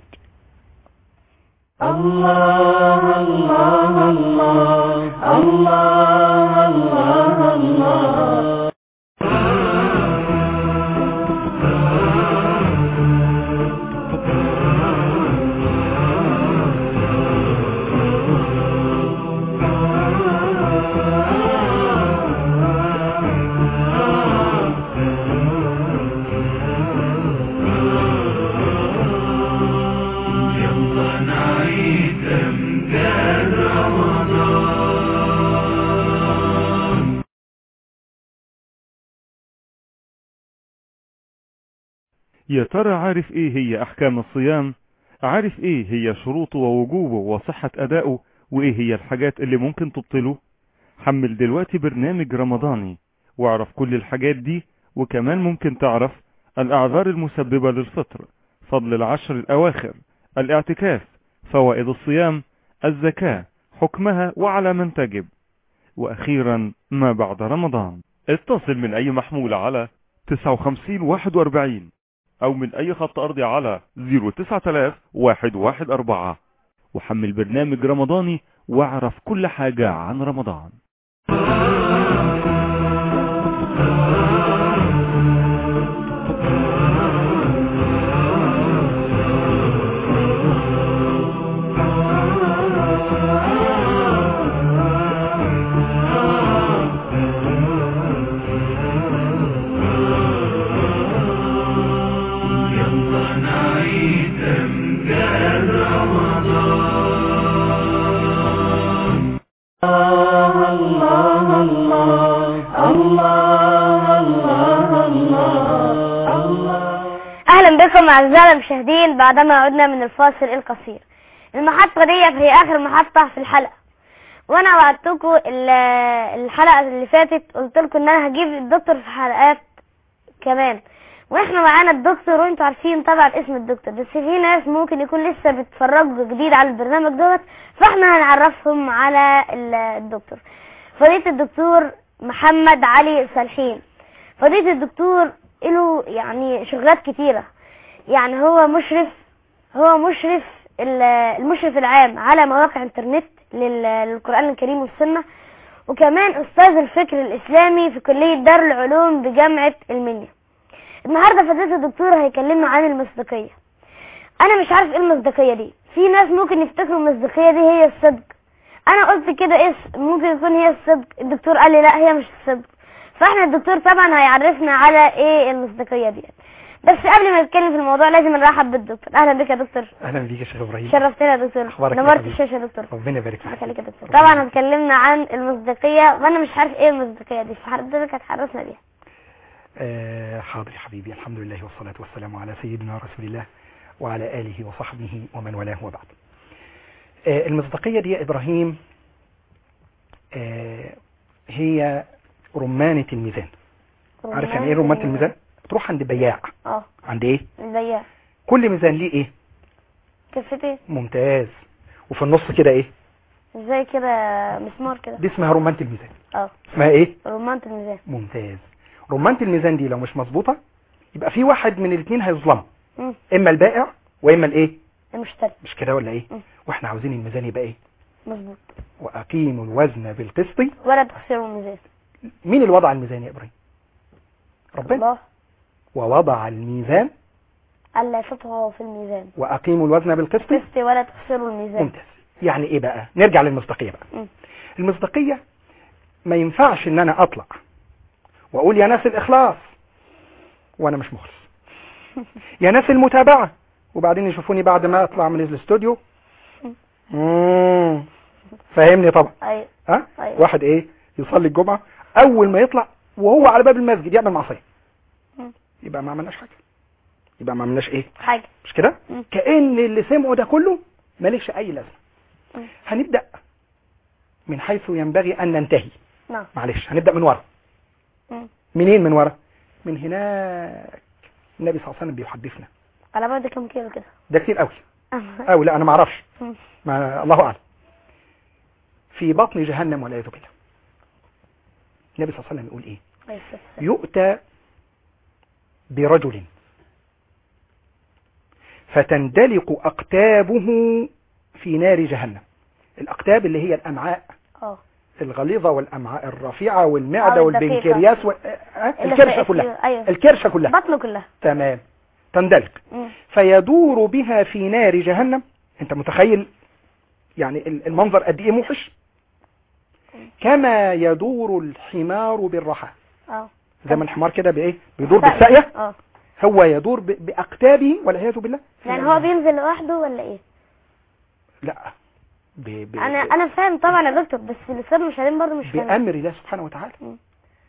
[SPEAKER 1] الله الله الله الله الله الله
[SPEAKER 3] يا ترى عارف ايه هي احكام الصيام عارف ايه هي شروطه ووجوبه وصحة ادائه وايه هي الحاجات اللي ممكن تبطله حمل دلوقتي برنامج رمضاني واعرف كل الحاجات دي وكمان ممكن تعرف الاعذار المسببة للفطر فضل العشر الاواخر الاعتكاف فوائد الصيام الزكاة حكمها وعلى من تجب واخيرا ما بعد رمضان اتصل من اي محمول على 59 41 او من اي خط ارضي على 09114 وحمل برنامج رمضاني واعرف كل حاجة عن رمضان
[SPEAKER 1] الله الله
[SPEAKER 2] أعزائي المشاهدين بعدما عدنا من الفاصل القصير المحطة ديت هي آخر محطة في الحلقة وأنا وعدتكم ال- الحلقة اللي فاتت قلت لكم إن أنا هجيب الدكتور في حلقات كمان واحنا معانا الدكتور وانتوا عارفين طبعا اسم الدكتور بس في ناس ممكن يكون لسه بيتفرجوا جديد على البرنامج دوت فاحنا هنعرفهم على ال- الدكتور فضيلة الدكتور محمد علي صالحين فضيلة الدكتور له يعني شغلات كتيرة يعني هو مشرف هو مشرف ال- المشرف العام على مواقع انترنت لل- للقرآن الكريم والسنة وكمان أستاذ الفكر الإسلامي في كلية دار العلوم بجامعة المنيا النهارده فضيلة الدكتور هيكلمنا عن المصداقية انا مش عارف ايه المصداقية دي في ناس ممكن يفتكروا المصداقية دي هي الصدق انا قلت كده ايه الس- ممكن يكون هي الصدق الدكتور قال لي لا هي مش الصدق فاحنا الدكتور طبعا هيعرفنا على ايه المصداقية دي بس قبل ما نتكلم في الموضوع لازم نرحب بالدكتور اهلا بك يا دكتور
[SPEAKER 6] اهلا بيك يا شيخ ابراهيم
[SPEAKER 2] شرفتنا يا دكتور
[SPEAKER 6] أخبارك إيه يا
[SPEAKER 2] نورت
[SPEAKER 6] حبيبي؟
[SPEAKER 2] الشاشة يا دكتور
[SPEAKER 6] ربنا يبارك
[SPEAKER 2] الله
[SPEAKER 6] فيك
[SPEAKER 2] يخليك يا دكتور طبعا اتكلمنا عن المصداقية وانا مش عارف ايه المصداقية دي فحضرتك هتعرفنا بيها
[SPEAKER 6] آه حاضر يا حبيبي الحمد لله والصلاة والسلام على سيدنا رسول الله وعلى آله وصحبه ومن والاه وبعد آه المصداقية دي يا إبراهيم آه هي رمانة الميزان عارف يعني ايه رمانة الميزان تروح عند بياع
[SPEAKER 2] اه
[SPEAKER 6] عند ايه
[SPEAKER 2] البياع
[SPEAKER 6] كل ميزان ليه ايه
[SPEAKER 2] كفتي
[SPEAKER 6] ممتاز وفي النص كده ايه
[SPEAKER 2] ازاي كده مسمار كده
[SPEAKER 6] دي اسمها رمانة الميزان
[SPEAKER 2] اه
[SPEAKER 6] اسمها ايه
[SPEAKER 2] رمانة الميزان
[SPEAKER 6] ممتاز رمانة الميزان دي لو مش مظبوطة يبقى في واحد من الاثنين هيظلم
[SPEAKER 2] مم.
[SPEAKER 6] اما البائع واما الايه
[SPEAKER 2] المشتري
[SPEAKER 6] مش كده ولا ايه
[SPEAKER 2] مم.
[SPEAKER 6] واحنا عاوزين الميزان يبقى ايه
[SPEAKER 2] مظبوط
[SPEAKER 6] واقيموا الوزن بالقسط
[SPEAKER 2] ولا تخسروا الميزان
[SPEAKER 6] مين اللي وضع الميزان يا ابراهيم ربنا
[SPEAKER 2] الله
[SPEAKER 6] ووضع الميزان
[SPEAKER 2] الا تطغوا في الميزان
[SPEAKER 6] واقيموا الوزن بالقسط
[SPEAKER 2] قسط ولا تخسروا الميزان
[SPEAKER 6] ممتاز يعني ايه بقى نرجع للمصداقيه بقى
[SPEAKER 2] مم.
[SPEAKER 6] المصداقيه ما ينفعش ان انا اطلع واقول يا ناس الاخلاص وانا مش مخلص يا ناس المتابعه وبعدين يشوفوني بعد ما اطلع من الاستوديو مم. فاهمني طبعا
[SPEAKER 2] ايوه
[SPEAKER 6] ها
[SPEAKER 2] أيوة.
[SPEAKER 6] واحد ايه يصلي الجمعه اول ما يطلع وهو على باب المسجد يعمل معصيه
[SPEAKER 2] مم.
[SPEAKER 6] يبقى ما عملناش حاجه يبقى ما عملناش ايه
[SPEAKER 2] حاجة
[SPEAKER 6] مش كده
[SPEAKER 2] مم.
[SPEAKER 6] كأن اللي سمعه ده كله مالكش اي لازمه
[SPEAKER 2] مم.
[SPEAKER 6] هنبدا من حيث ينبغي ان ننتهي
[SPEAKER 2] نعم
[SPEAKER 6] معلش هنبدا من ورا
[SPEAKER 2] مم.
[SPEAKER 6] منين من ورا من هناك النبي صلى الله عليه وسلم بيحدثنا
[SPEAKER 2] على بعد كم كيلو كده
[SPEAKER 6] ده كتير قوي قوي لا انا ما اعرفش
[SPEAKER 2] مم.
[SPEAKER 6] ما الله اعلم في بطن جهنم والعياذ بالله النبي صلى الله عليه وسلم يقول ايه
[SPEAKER 2] عليه الصلاة والسلام.
[SPEAKER 6] يؤتى برجل فتندلق أقتابه في نار جهنم الأقتاب اللي هي الأمعاء
[SPEAKER 2] اه
[SPEAKER 6] الغليظة والأمعاء الرفيعة والمعدة
[SPEAKER 2] أو الدقيقة.
[SPEAKER 6] والبنكرياس وال... آه،
[SPEAKER 2] اللي
[SPEAKER 6] الكرشة
[SPEAKER 2] في-
[SPEAKER 6] كلها
[SPEAKER 2] ايوه
[SPEAKER 6] الكرشة كلها
[SPEAKER 2] بطنه كلها
[SPEAKER 6] تمام تندلق
[SPEAKER 2] مم.
[SPEAKER 6] فيدور بها في نار جهنم انت متخيل يعني ال- المنظر قد ايه موحش كما يدور الحمار بالرحى
[SPEAKER 2] اه
[SPEAKER 6] زي ما الحمار كده بايه بيدور
[SPEAKER 2] ساقية.
[SPEAKER 6] بالساقيه
[SPEAKER 2] اه
[SPEAKER 6] هو يدور ب- باقتابه والعياذ بالله
[SPEAKER 2] يعني هو بينزل لوحده ولا ايه
[SPEAKER 6] لا ب... ب...
[SPEAKER 2] انا انا فاهم طبعا يا دكتور بس الاستاذ المشاهدين برضه مش فاهم
[SPEAKER 6] بامر الله سبحانه وتعالى
[SPEAKER 2] مم.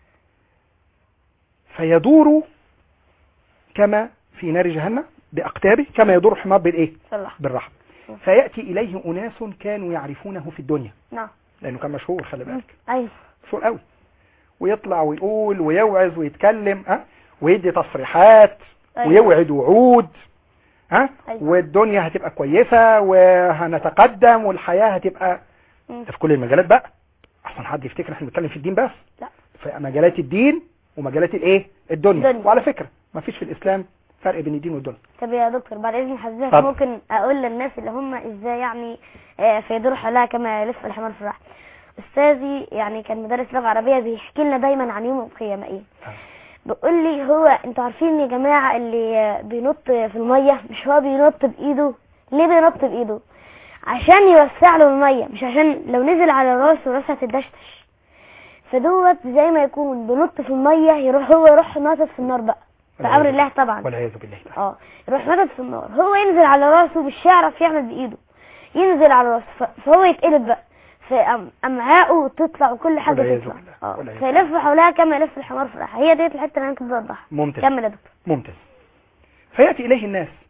[SPEAKER 6] فيدور كما في نار جهنم باقتابه كما يدور الحمار بالايه
[SPEAKER 2] صلح
[SPEAKER 6] بالرحم
[SPEAKER 2] مم.
[SPEAKER 6] فياتي اليه اناس كانوا يعرفونه في الدنيا
[SPEAKER 2] نعم
[SPEAKER 6] لانه كان مشهور خلي
[SPEAKER 2] مم.
[SPEAKER 6] بالك
[SPEAKER 2] ايوه
[SPEAKER 6] مشهور قوي ويطلع ويقول ويوعظ ويتكلم ها ويدي تصريحات
[SPEAKER 2] أيوة.
[SPEAKER 6] ويوعد وعود ها
[SPEAKER 2] أيوة.
[SPEAKER 6] والدنيا هتبقى كويسة وهنتقدم والحياة هتبقى
[SPEAKER 2] مم.
[SPEAKER 6] ده في كل المجالات بقى احسن حد يفتكر احنا بنتكلم في الدين بس
[SPEAKER 2] لا
[SPEAKER 6] في مجالات الدين ومجالات الايه الدنيا
[SPEAKER 2] الدنيا.
[SPEAKER 6] وعلى فكرة ما فيش في الاسلام فرق بين الدين والدنيا
[SPEAKER 2] طب يا دكتور بعد اذن حضرتك
[SPEAKER 6] اتفضل.
[SPEAKER 2] ممكن اقول للناس اللي هم ازاي يعني آه، فيدور حولها كما يلف الحمار في الرحل استاذي يعني كان مدرس لغه عربيه بيحكي لنا دايما عن يوم القيامه ايه بيقول لي هو انتوا عارفين يا جماعه اللي آه، بينط في الميه مش هو بينط بايده ليه بينط بايده عشان يوسع له الميه مش عشان لو نزل على راسه راسه هتدشتش فدوت زي ما يكون بينط في الميه يروح هو يروح ناطط في النار بقى بامر الله طبعا
[SPEAKER 6] والعياذ بالله تعالى.
[SPEAKER 2] اه يروح نطط في النار هو ينزل على راسه مش هيعرف يعمل بايده ينزل على راسه ف- فهو يتقلب بقى فامعائه تطلع وكل حاجه
[SPEAKER 6] والعياذ
[SPEAKER 2] تطلع
[SPEAKER 6] بالله.
[SPEAKER 2] اه
[SPEAKER 6] والعياذ
[SPEAKER 2] فيلف حولها كما يلف الحمار في الرحى هي ديت الحته اللي انا كنت بوضحها
[SPEAKER 6] ممتاز
[SPEAKER 2] كمل يا دكتور
[SPEAKER 6] ممتاز فيأتي إليه الناس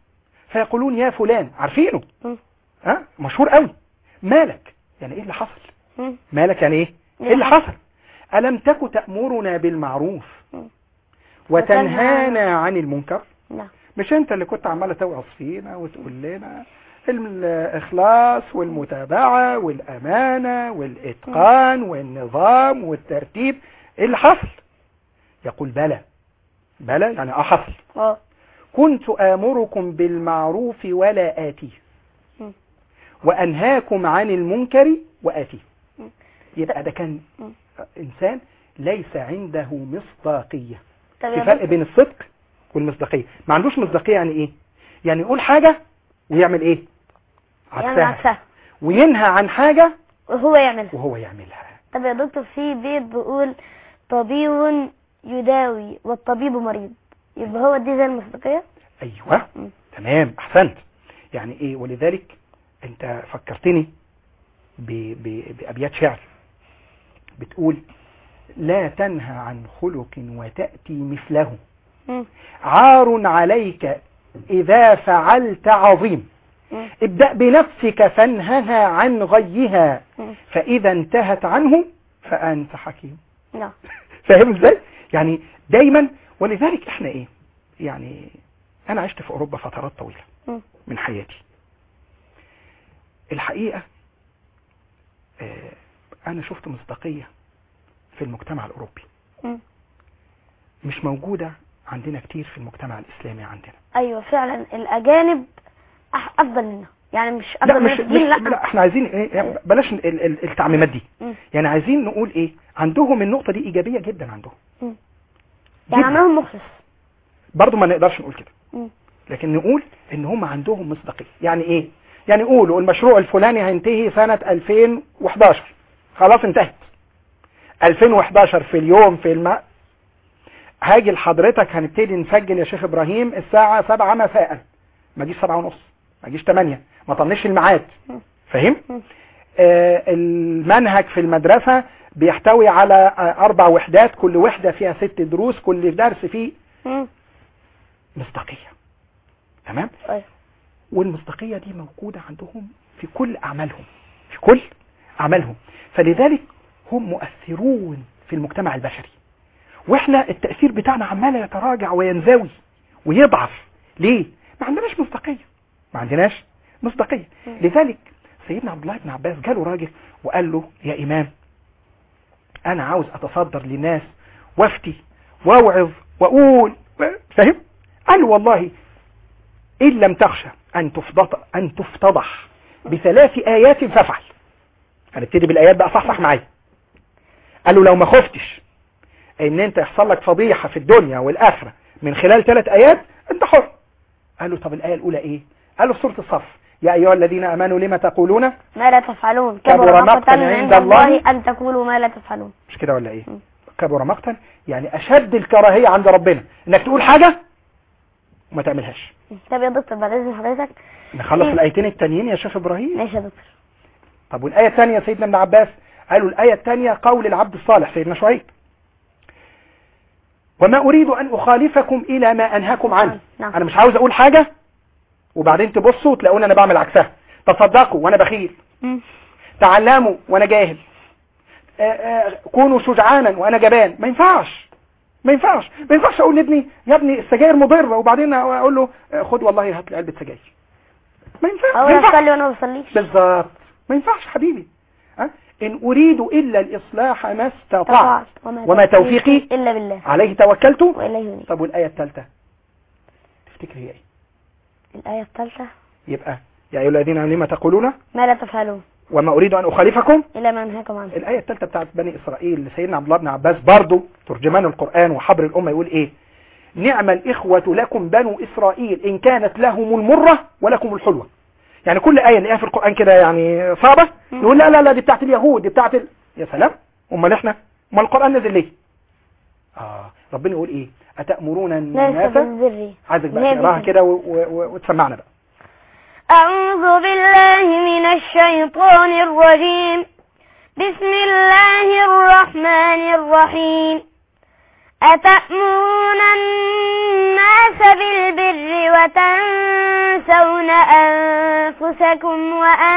[SPEAKER 6] فيقولون يا فلان عارفينه
[SPEAKER 2] مم.
[SPEAKER 6] ها مشهور قوي مالك يعني ايه اللي حصل
[SPEAKER 2] مم.
[SPEAKER 6] مالك يعني ايه ايه اللي حصل ألم تك تأمرنا بالمعروف
[SPEAKER 2] مم.
[SPEAKER 6] وتنهانا عن المنكر
[SPEAKER 2] نعم
[SPEAKER 6] مش انت اللي كنت عمالة توعظ فينا وتقول لنا الإخلاص والمتابعة والأمانة والإتقان والنظام والترتيب ايه اللي حصل يقول بلى بلى يعني اه حصل
[SPEAKER 2] اه
[SPEAKER 6] كنت آمركم بالمعروف ولا آتيه
[SPEAKER 2] مم.
[SPEAKER 6] وأنهاكم عن المنكر وآتيه
[SPEAKER 2] مم.
[SPEAKER 6] يبقى ده كان
[SPEAKER 2] مم.
[SPEAKER 6] إنسان ليس عنده مصداقية
[SPEAKER 2] طب
[SPEAKER 6] في
[SPEAKER 2] يا
[SPEAKER 6] فرق
[SPEAKER 2] دكتور
[SPEAKER 6] بين الصدق والمصداقية ما عندوش مصداقية يعني إيه يعني يقول حاجة ويعمل إيه
[SPEAKER 2] يعني
[SPEAKER 6] عكسها
[SPEAKER 2] عكسها
[SPEAKER 6] وينهى عن حاجة
[SPEAKER 2] وهو يعملها
[SPEAKER 6] وهو يعملها
[SPEAKER 2] طب يا دكتور في بيت بيقول طبيب يداوي والطبيب مريض يبقى هو دي زي المصداقية
[SPEAKER 6] أيوة
[SPEAKER 2] مم.
[SPEAKER 6] تمام أحسنت يعني إيه ولذلك أنت فكرتني ب... ب... بأبيات شعر بتقول لا تنهى عن خلق وتأتي مثله
[SPEAKER 2] مم.
[SPEAKER 6] عار عليك إذا فعلت عظيم
[SPEAKER 2] مم.
[SPEAKER 6] ابدأ بنفسك فانهها عن غيها
[SPEAKER 2] مم.
[SPEAKER 6] فإذا انتهت عنه فأنت حكيم
[SPEAKER 2] نعم
[SPEAKER 6] فاهم ازاي؟ يعني دايما ولذلك احنا ايه؟ يعني انا عشت في اوروبا فترات طويلة
[SPEAKER 2] مم.
[SPEAKER 6] من حياتي الحقيقة آه، انا شفت مصداقية في المجتمع الاوروبي
[SPEAKER 2] مم.
[SPEAKER 6] مش موجودة عندنا كتير في المجتمع الاسلامي عندنا
[SPEAKER 2] ايوه فعلا الاجانب أح- افضل منا يعني مش
[SPEAKER 6] لا
[SPEAKER 2] افضل
[SPEAKER 6] مش,
[SPEAKER 2] منا في
[SPEAKER 6] مش
[SPEAKER 2] الدين لا
[SPEAKER 6] لا احنا عايزين ايه يعني بلاش ال- ال- التعميمات دي
[SPEAKER 2] مم.
[SPEAKER 6] يعني عايزين نقول ايه عندهم النقطة دي ايجابية جدا عندهم
[SPEAKER 2] مم. يعني
[SPEAKER 6] جداً.
[SPEAKER 2] عملهم مخلص
[SPEAKER 6] برضو ما نقدرش نقول كده
[SPEAKER 2] مم.
[SPEAKER 6] لكن نقول ان هم عندهم مصداقية يعني ايه يعني يقولوا المشروع الفلاني هينتهي سنة 2011 خلاص انتهت 2011 في اليوم في الماء هاجي لحضرتك هنبتدي نسجل يا شيخ ابراهيم الساعة 7 مساء ما جيش 7 ونص ما جيش 8 ما طنش الميعاد
[SPEAKER 2] مم.
[SPEAKER 6] فاهم
[SPEAKER 2] مم.
[SPEAKER 6] آه المنهج في المدرسة بيحتوي على آه اربع وحدات كل وحدة فيها ست دروس كل درس فيه
[SPEAKER 2] مم.
[SPEAKER 6] مصداقية تمام
[SPEAKER 2] أيوة.
[SPEAKER 6] والمصداقية دي موجودة عندهم في كل أعمالهم في كل أعمالهم فلذلك هم مؤثرون في المجتمع البشري واحنا التأثير بتاعنا عمال يتراجع وينزوي ويضعف ليه؟ ما عندناش مصداقية ما عندناش مصداقية لذلك سيدنا عبد الله بن عباس جاله راجل وقال له يا إمام أنا عاوز أتصدر للناس وافتي واوعظ وأقول فاهم؟ قال له والله إن لم تخشى أن تفضح, أن تفتضح بثلاث آيات فافعل هنبتدي بالآيات بقى صحصح معايا قال له لو ما خفتش ان انت يحصل لك فضيحة في الدنيا والآخرة من خلال ثلاث آيات انت حر قال له طب الآية الأولى ايه قال له في سورة الصف يا أيها الذين أمنوا لما تقولون
[SPEAKER 2] ما لا تفعلون
[SPEAKER 6] كبر
[SPEAKER 2] كبر
[SPEAKER 6] مقتا
[SPEAKER 2] مقتا
[SPEAKER 6] عند
[SPEAKER 2] عند
[SPEAKER 6] الله
[SPEAKER 2] الله أن تقولوا ما لا تفعلون
[SPEAKER 6] مش كده ولا ايه
[SPEAKER 2] م.
[SPEAKER 6] كبر مقتا يعني أشد الكراهية عند ربنا انك تقول حاجة وما تعملهاش
[SPEAKER 2] طب يا دكتور بعد إذن حضرتك
[SPEAKER 6] نخلص
[SPEAKER 2] إيه؟
[SPEAKER 6] الآيتين التانيين يا شيخ إبراهيم
[SPEAKER 2] ماشي يا دكتور
[SPEAKER 6] طب والآية الثانية سيدنا ابن عباس قالوا الآية الثانية قول العبد الصالح سيدنا شعيب وما أريد أن أخالفكم إلى ما أنهاكم عنه
[SPEAKER 2] نعم.
[SPEAKER 6] أنا مش عاوز أقول حاجة وبعدين تبصوا تلاقوني أنا بعمل عكسها تصدقوا وأنا بخيل
[SPEAKER 2] مم.
[SPEAKER 6] تعلموا وأنا جاهل آه، آه، كونوا شجعانا وأنا جبان ما ينفعش ما ينفعش ما ينفعش أقول لابني يا ابني السجاير مضرة وبعدين أقول له آه، خد والله هات لي علبة سجاير ما ينفعش
[SPEAKER 2] هو
[SPEAKER 6] ما ينفعش
[SPEAKER 2] يصلي وأنا ما بصليش
[SPEAKER 6] بالظبط ما ينفعش حبيبي ها؟ إن أريد إلا الإصلاح ما استطعت
[SPEAKER 2] طبعا
[SPEAKER 6] وما توفيقي
[SPEAKER 2] إلا بالله
[SPEAKER 6] عليه توكلت
[SPEAKER 2] وإليه ينيب
[SPEAKER 6] طب والآية الثالثة تفتكر هي إيه
[SPEAKER 2] الآية الثالثة
[SPEAKER 6] يبقى يا أيها الذين آمنوا لما تقولون
[SPEAKER 2] ما لا تفعلون
[SPEAKER 6] وما أريد أن أخالفكم
[SPEAKER 2] إلا ما أنهاكم عنه
[SPEAKER 6] الآية الثالثة بتاعت بني إسرائيل لسيدنا عبد الله بن عباس برضو ترجمان القرآن وحبر الأمة يقول إيه نعم الإخوة لكم بنو إسرائيل إن كانت لهم المرة ولكم الحلوة يعني كل آية نلاقيها في القرآن كده يعني صعبة نقول لا لا لا دي بتاعت اليهود دي بتاعت ال... يا سلام أمال إحنا أمال القرآن نزل ليه آه ربنا يقول إيه أتأمرون
[SPEAKER 2] ليس
[SPEAKER 6] الناس
[SPEAKER 2] بالبر
[SPEAKER 6] عايزك بقى
[SPEAKER 2] لا
[SPEAKER 6] تقراها
[SPEAKER 2] بالبر.
[SPEAKER 6] كده و- و- و- وتسمعنا بقى
[SPEAKER 2] أعوذ بالله من الشيطان الرجيم بسم الله الرحمن الرحيم أتأمرون الناس بالبر وتنسون أنفسكم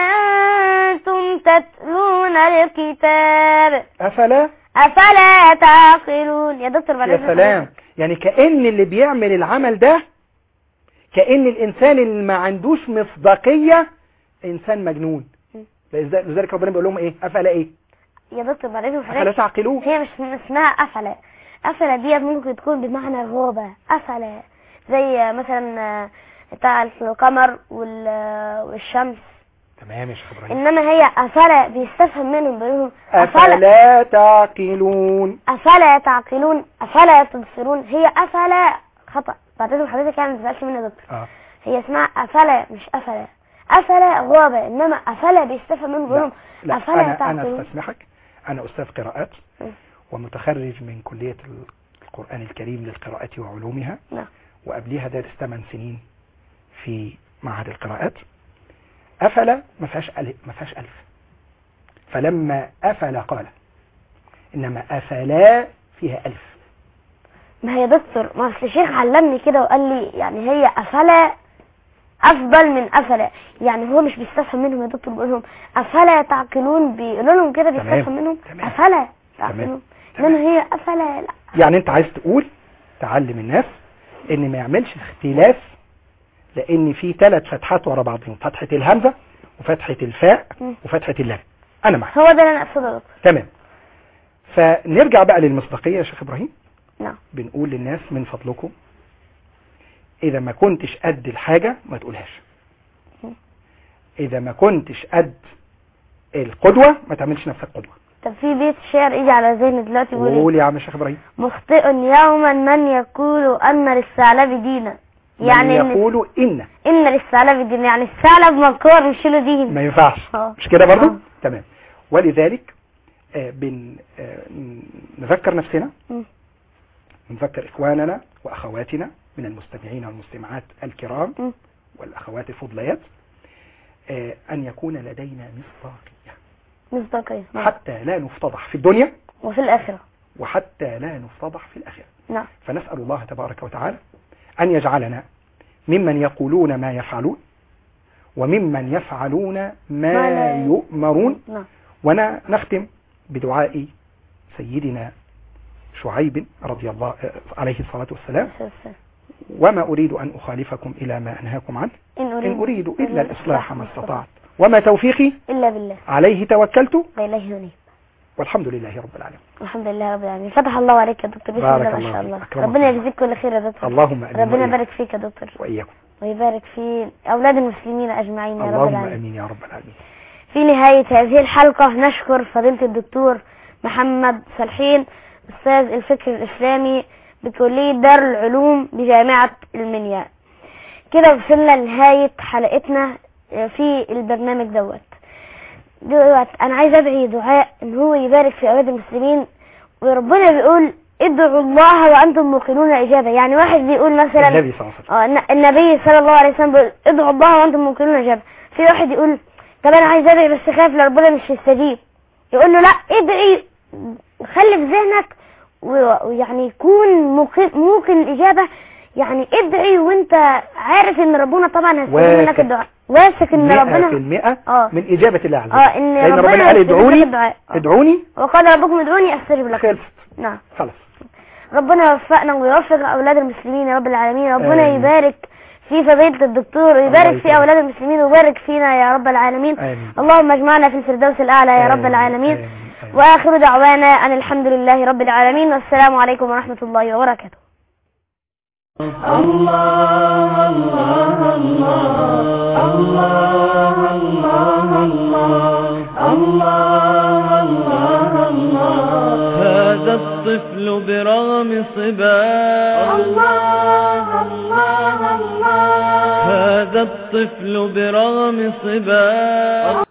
[SPEAKER 2] وأنتم تتلون الكتاب
[SPEAKER 6] افلا
[SPEAKER 2] أفلا تعقلون يا دكتور بعد
[SPEAKER 6] يا
[SPEAKER 2] إذنك
[SPEAKER 6] سلام يعني كأن اللي بيعمل العمل ده كأن الإنسان اللي ما عندوش مصداقية إنسان مجنون لذلك لذلك ربنا بيقول لهم إيه أفلا إيه
[SPEAKER 2] يا دكتور بعد إذنك
[SPEAKER 6] أفلا تعقلون
[SPEAKER 2] هي مش اسمها أفلا أفلا ديت ممكن تكون بمعنى الغابة أفلا زي مثلا بتاع القمر وال- والشمس
[SPEAKER 6] تمام يا شيخ إبراهيم
[SPEAKER 2] إنما هي أفلا بيستفهم منهم بيقولهم أفلا
[SPEAKER 6] أفلا تعقلون
[SPEAKER 2] أفلا تعقلون أفلا تبصرون هي أفلا خطأ بعد إذن حضرتك يعني ما تزعلش مني يا دكتور
[SPEAKER 6] آه.
[SPEAKER 2] هي اسمها أفلا مش أفلا أفلا غابة إنما أفلا بيستفهم منهم بيقولهم
[SPEAKER 6] لا
[SPEAKER 2] أفلا
[SPEAKER 6] أنا أنا
[SPEAKER 2] تعقلون
[SPEAKER 6] استسمحك أنا أستاذ قراءات
[SPEAKER 2] م.
[SPEAKER 6] ومتخرج من كلية القرآن الكريم للقراءة وعلومها
[SPEAKER 2] نعم
[SPEAKER 6] وقبليها دارس 8 سنين في معهد القراءات أفلا ما فيهاش ألف ما فيهاش ألف فلما أفلا قال إنما أفلا فيها ألف
[SPEAKER 2] ما هي دكتور ما اصل الشيخ علمني كده وقال لي يعني هي افلا افضل من افلا يعني هو مش بيستفهم منهم يا دكتور بيقول لهم افلا تعقلون بيقولوا لهم كده
[SPEAKER 6] تمام.
[SPEAKER 2] بيستفهم منهم
[SPEAKER 6] تمام.
[SPEAKER 2] افلا تعقلون
[SPEAKER 6] تمام.
[SPEAKER 2] انما هي افلا لا
[SPEAKER 6] يعني أنت عايز تقول تعلم الناس إن ما يعملش اختلاف لأن في ثلاث فتحات ورا بعضهم فتحة الهمزة وفتحة الفاء
[SPEAKER 2] مم.
[SPEAKER 6] وفتحة اللام أنا معاك
[SPEAKER 2] هو ده اللي انا اقصده يا دكتور
[SPEAKER 6] تمام فنرجع بقى للمصداقية يا شيخ إبراهيم
[SPEAKER 2] نعم
[SPEAKER 6] بنقول للناس من فضلكم إذا ما كنتش قد الحاجة ما تقولهاش إذا ما كنتش قد القدوة ما تعملش نفسك قدوة
[SPEAKER 2] طب في بيت شعر يجي على ذهني دلوقتي بيقول إيه؟
[SPEAKER 6] قول يا عم الشيخ إبراهيم
[SPEAKER 2] مخطئ يوما من يقول ان للثعلب دينا
[SPEAKER 6] يعني
[SPEAKER 2] يعني إن,
[SPEAKER 6] يقولوا إن
[SPEAKER 2] ان للثعلب دينا يعني الثعلب مذكور مش له دين
[SPEAKER 6] ما ينفعش
[SPEAKER 2] آه.
[SPEAKER 6] مش كده برضو
[SPEAKER 2] آه.
[SPEAKER 6] تمام ولذلك آه، بن آه، نذكر نفسنا
[SPEAKER 2] مم.
[SPEAKER 6] نذكر إخواننا وأخواتنا من المستمعين والمستمعات الكرام
[SPEAKER 2] مم.
[SPEAKER 6] والأخوات الفضليات آه، أن يكون لدينا مصداقية
[SPEAKER 2] مصداقية نعم.
[SPEAKER 6] حتى لا نفتضح في الدنيا
[SPEAKER 2] وفي الآخرة
[SPEAKER 6] وحتى لا نفتضح في الآخرة
[SPEAKER 2] نعم
[SPEAKER 6] فنسأل الله تبارك وتعالى أن يجعلنا ممن يقولون ما يفعلون وممن يفعلون ما
[SPEAKER 2] ما لا-
[SPEAKER 6] يؤمرون
[SPEAKER 2] نعم
[SPEAKER 6] ونختم بدعاء سيدنا شعيب رضي الله عليه الصلاة والسلام وما أريد أن أخالفكم إلى ما أنهاكم عنه
[SPEAKER 2] إن أريد,
[SPEAKER 6] إن أريد إلا الإصلاح ما استطعت وما توفيقي
[SPEAKER 2] إلا بالله
[SPEAKER 6] عليه توكلت
[SPEAKER 2] وإليه ينيب
[SPEAKER 6] والحمد لله رب العالمين
[SPEAKER 2] الحمد لله رب العالمين فتح الله عليك يا دكتور بسم
[SPEAKER 6] بارك
[SPEAKER 2] الله ما
[SPEAKER 6] الله
[SPEAKER 2] شاء
[SPEAKER 6] فيك.
[SPEAKER 2] الله
[SPEAKER 6] أكرمك
[SPEAKER 2] ربنا
[SPEAKER 6] الله.
[SPEAKER 2] يجزيك كل خير يا دكتور
[SPEAKER 6] اللهم أمين
[SPEAKER 2] ربنا
[SPEAKER 6] وإياك.
[SPEAKER 2] يبارك فيك يا دكتور
[SPEAKER 6] وإياكم
[SPEAKER 2] ويبارك في أولاد المسلمين أجمعين يا رب
[SPEAKER 6] اللهم
[SPEAKER 2] العالمين
[SPEAKER 6] أمين يا رب العالمين
[SPEAKER 2] في نهاية هذه الحلقة نشكر فضيلة الدكتور محمد صالحين أستاذ الفكر الإسلامي بكلية دار العلوم بجامعة المنيا كده وصلنا لنهاية حلقتنا في البرنامج دوت دوت أنا عايز أدعي دعاء إن هو يبارك في أولاد المسلمين وربنا بيقول ادعوا الله وأنتم موقنون إجابة يعني واحد بيقول مثلا
[SPEAKER 6] النبي صلى الله عليه وسلم
[SPEAKER 2] اه الن- النبي صلى الله عليه وسلم بيقول ادعوا الله وانتم موقنون اجابه في واحد يقول طب انا عايز ادعي بس خايف لربنا مش يستجيب يقول له لا ادعي خلي في ذهنك و- ويعني يكون موقن موقن الاجابه يعني ادعي وانت عارف ان ربنا طبعا هيستجيب
[SPEAKER 6] واثق.
[SPEAKER 2] لك الدعاء واثق ان
[SPEAKER 6] مئة في
[SPEAKER 2] ربنا
[SPEAKER 6] المئة
[SPEAKER 2] اه
[SPEAKER 6] من إجابة الله عز وجل
[SPEAKER 2] اه ان
[SPEAKER 6] لأن
[SPEAKER 2] ربنا
[SPEAKER 6] ربنا قال
[SPEAKER 2] يستجيب لك
[SPEAKER 6] ادعوني
[SPEAKER 2] الدعاء آه.
[SPEAKER 6] ادعوني
[SPEAKER 2] وقال ربكم ادعوني استجب لكم
[SPEAKER 6] خلصت
[SPEAKER 2] نعم
[SPEAKER 6] خلاص
[SPEAKER 2] ربنا يوفقنا ويوفق أولاد المسلمين يا رب العالمين ربنا
[SPEAKER 6] آمين.
[SPEAKER 2] يبارك في فضيلة الدكتور
[SPEAKER 6] الله
[SPEAKER 2] ويبارك في
[SPEAKER 6] يبارك.
[SPEAKER 2] أولاد المسلمين ويبارك فينا يا رب العالمين
[SPEAKER 6] آمين
[SPEAKER 2] اللهم اجمعنا في الفردوس الأعلى يا رب
[SPEAKER 6] آمين.
[SPEAKER 2] العالمين
[SPEAKER 6] آمين. آمين.
[SPEAKER 2] وآخر دعوانا أن الحمد لله رب العالمين والسلام عليكم ورحمة الله وبركاته
[SPEAKER 1] الله الله الله الله الله الله الله الله
[SPEAKER 7] هذا الطفل برغم صباه
[SPEAKER 1] الله الله الله
[SPEAKER 7] هذا الطفل برغم صباه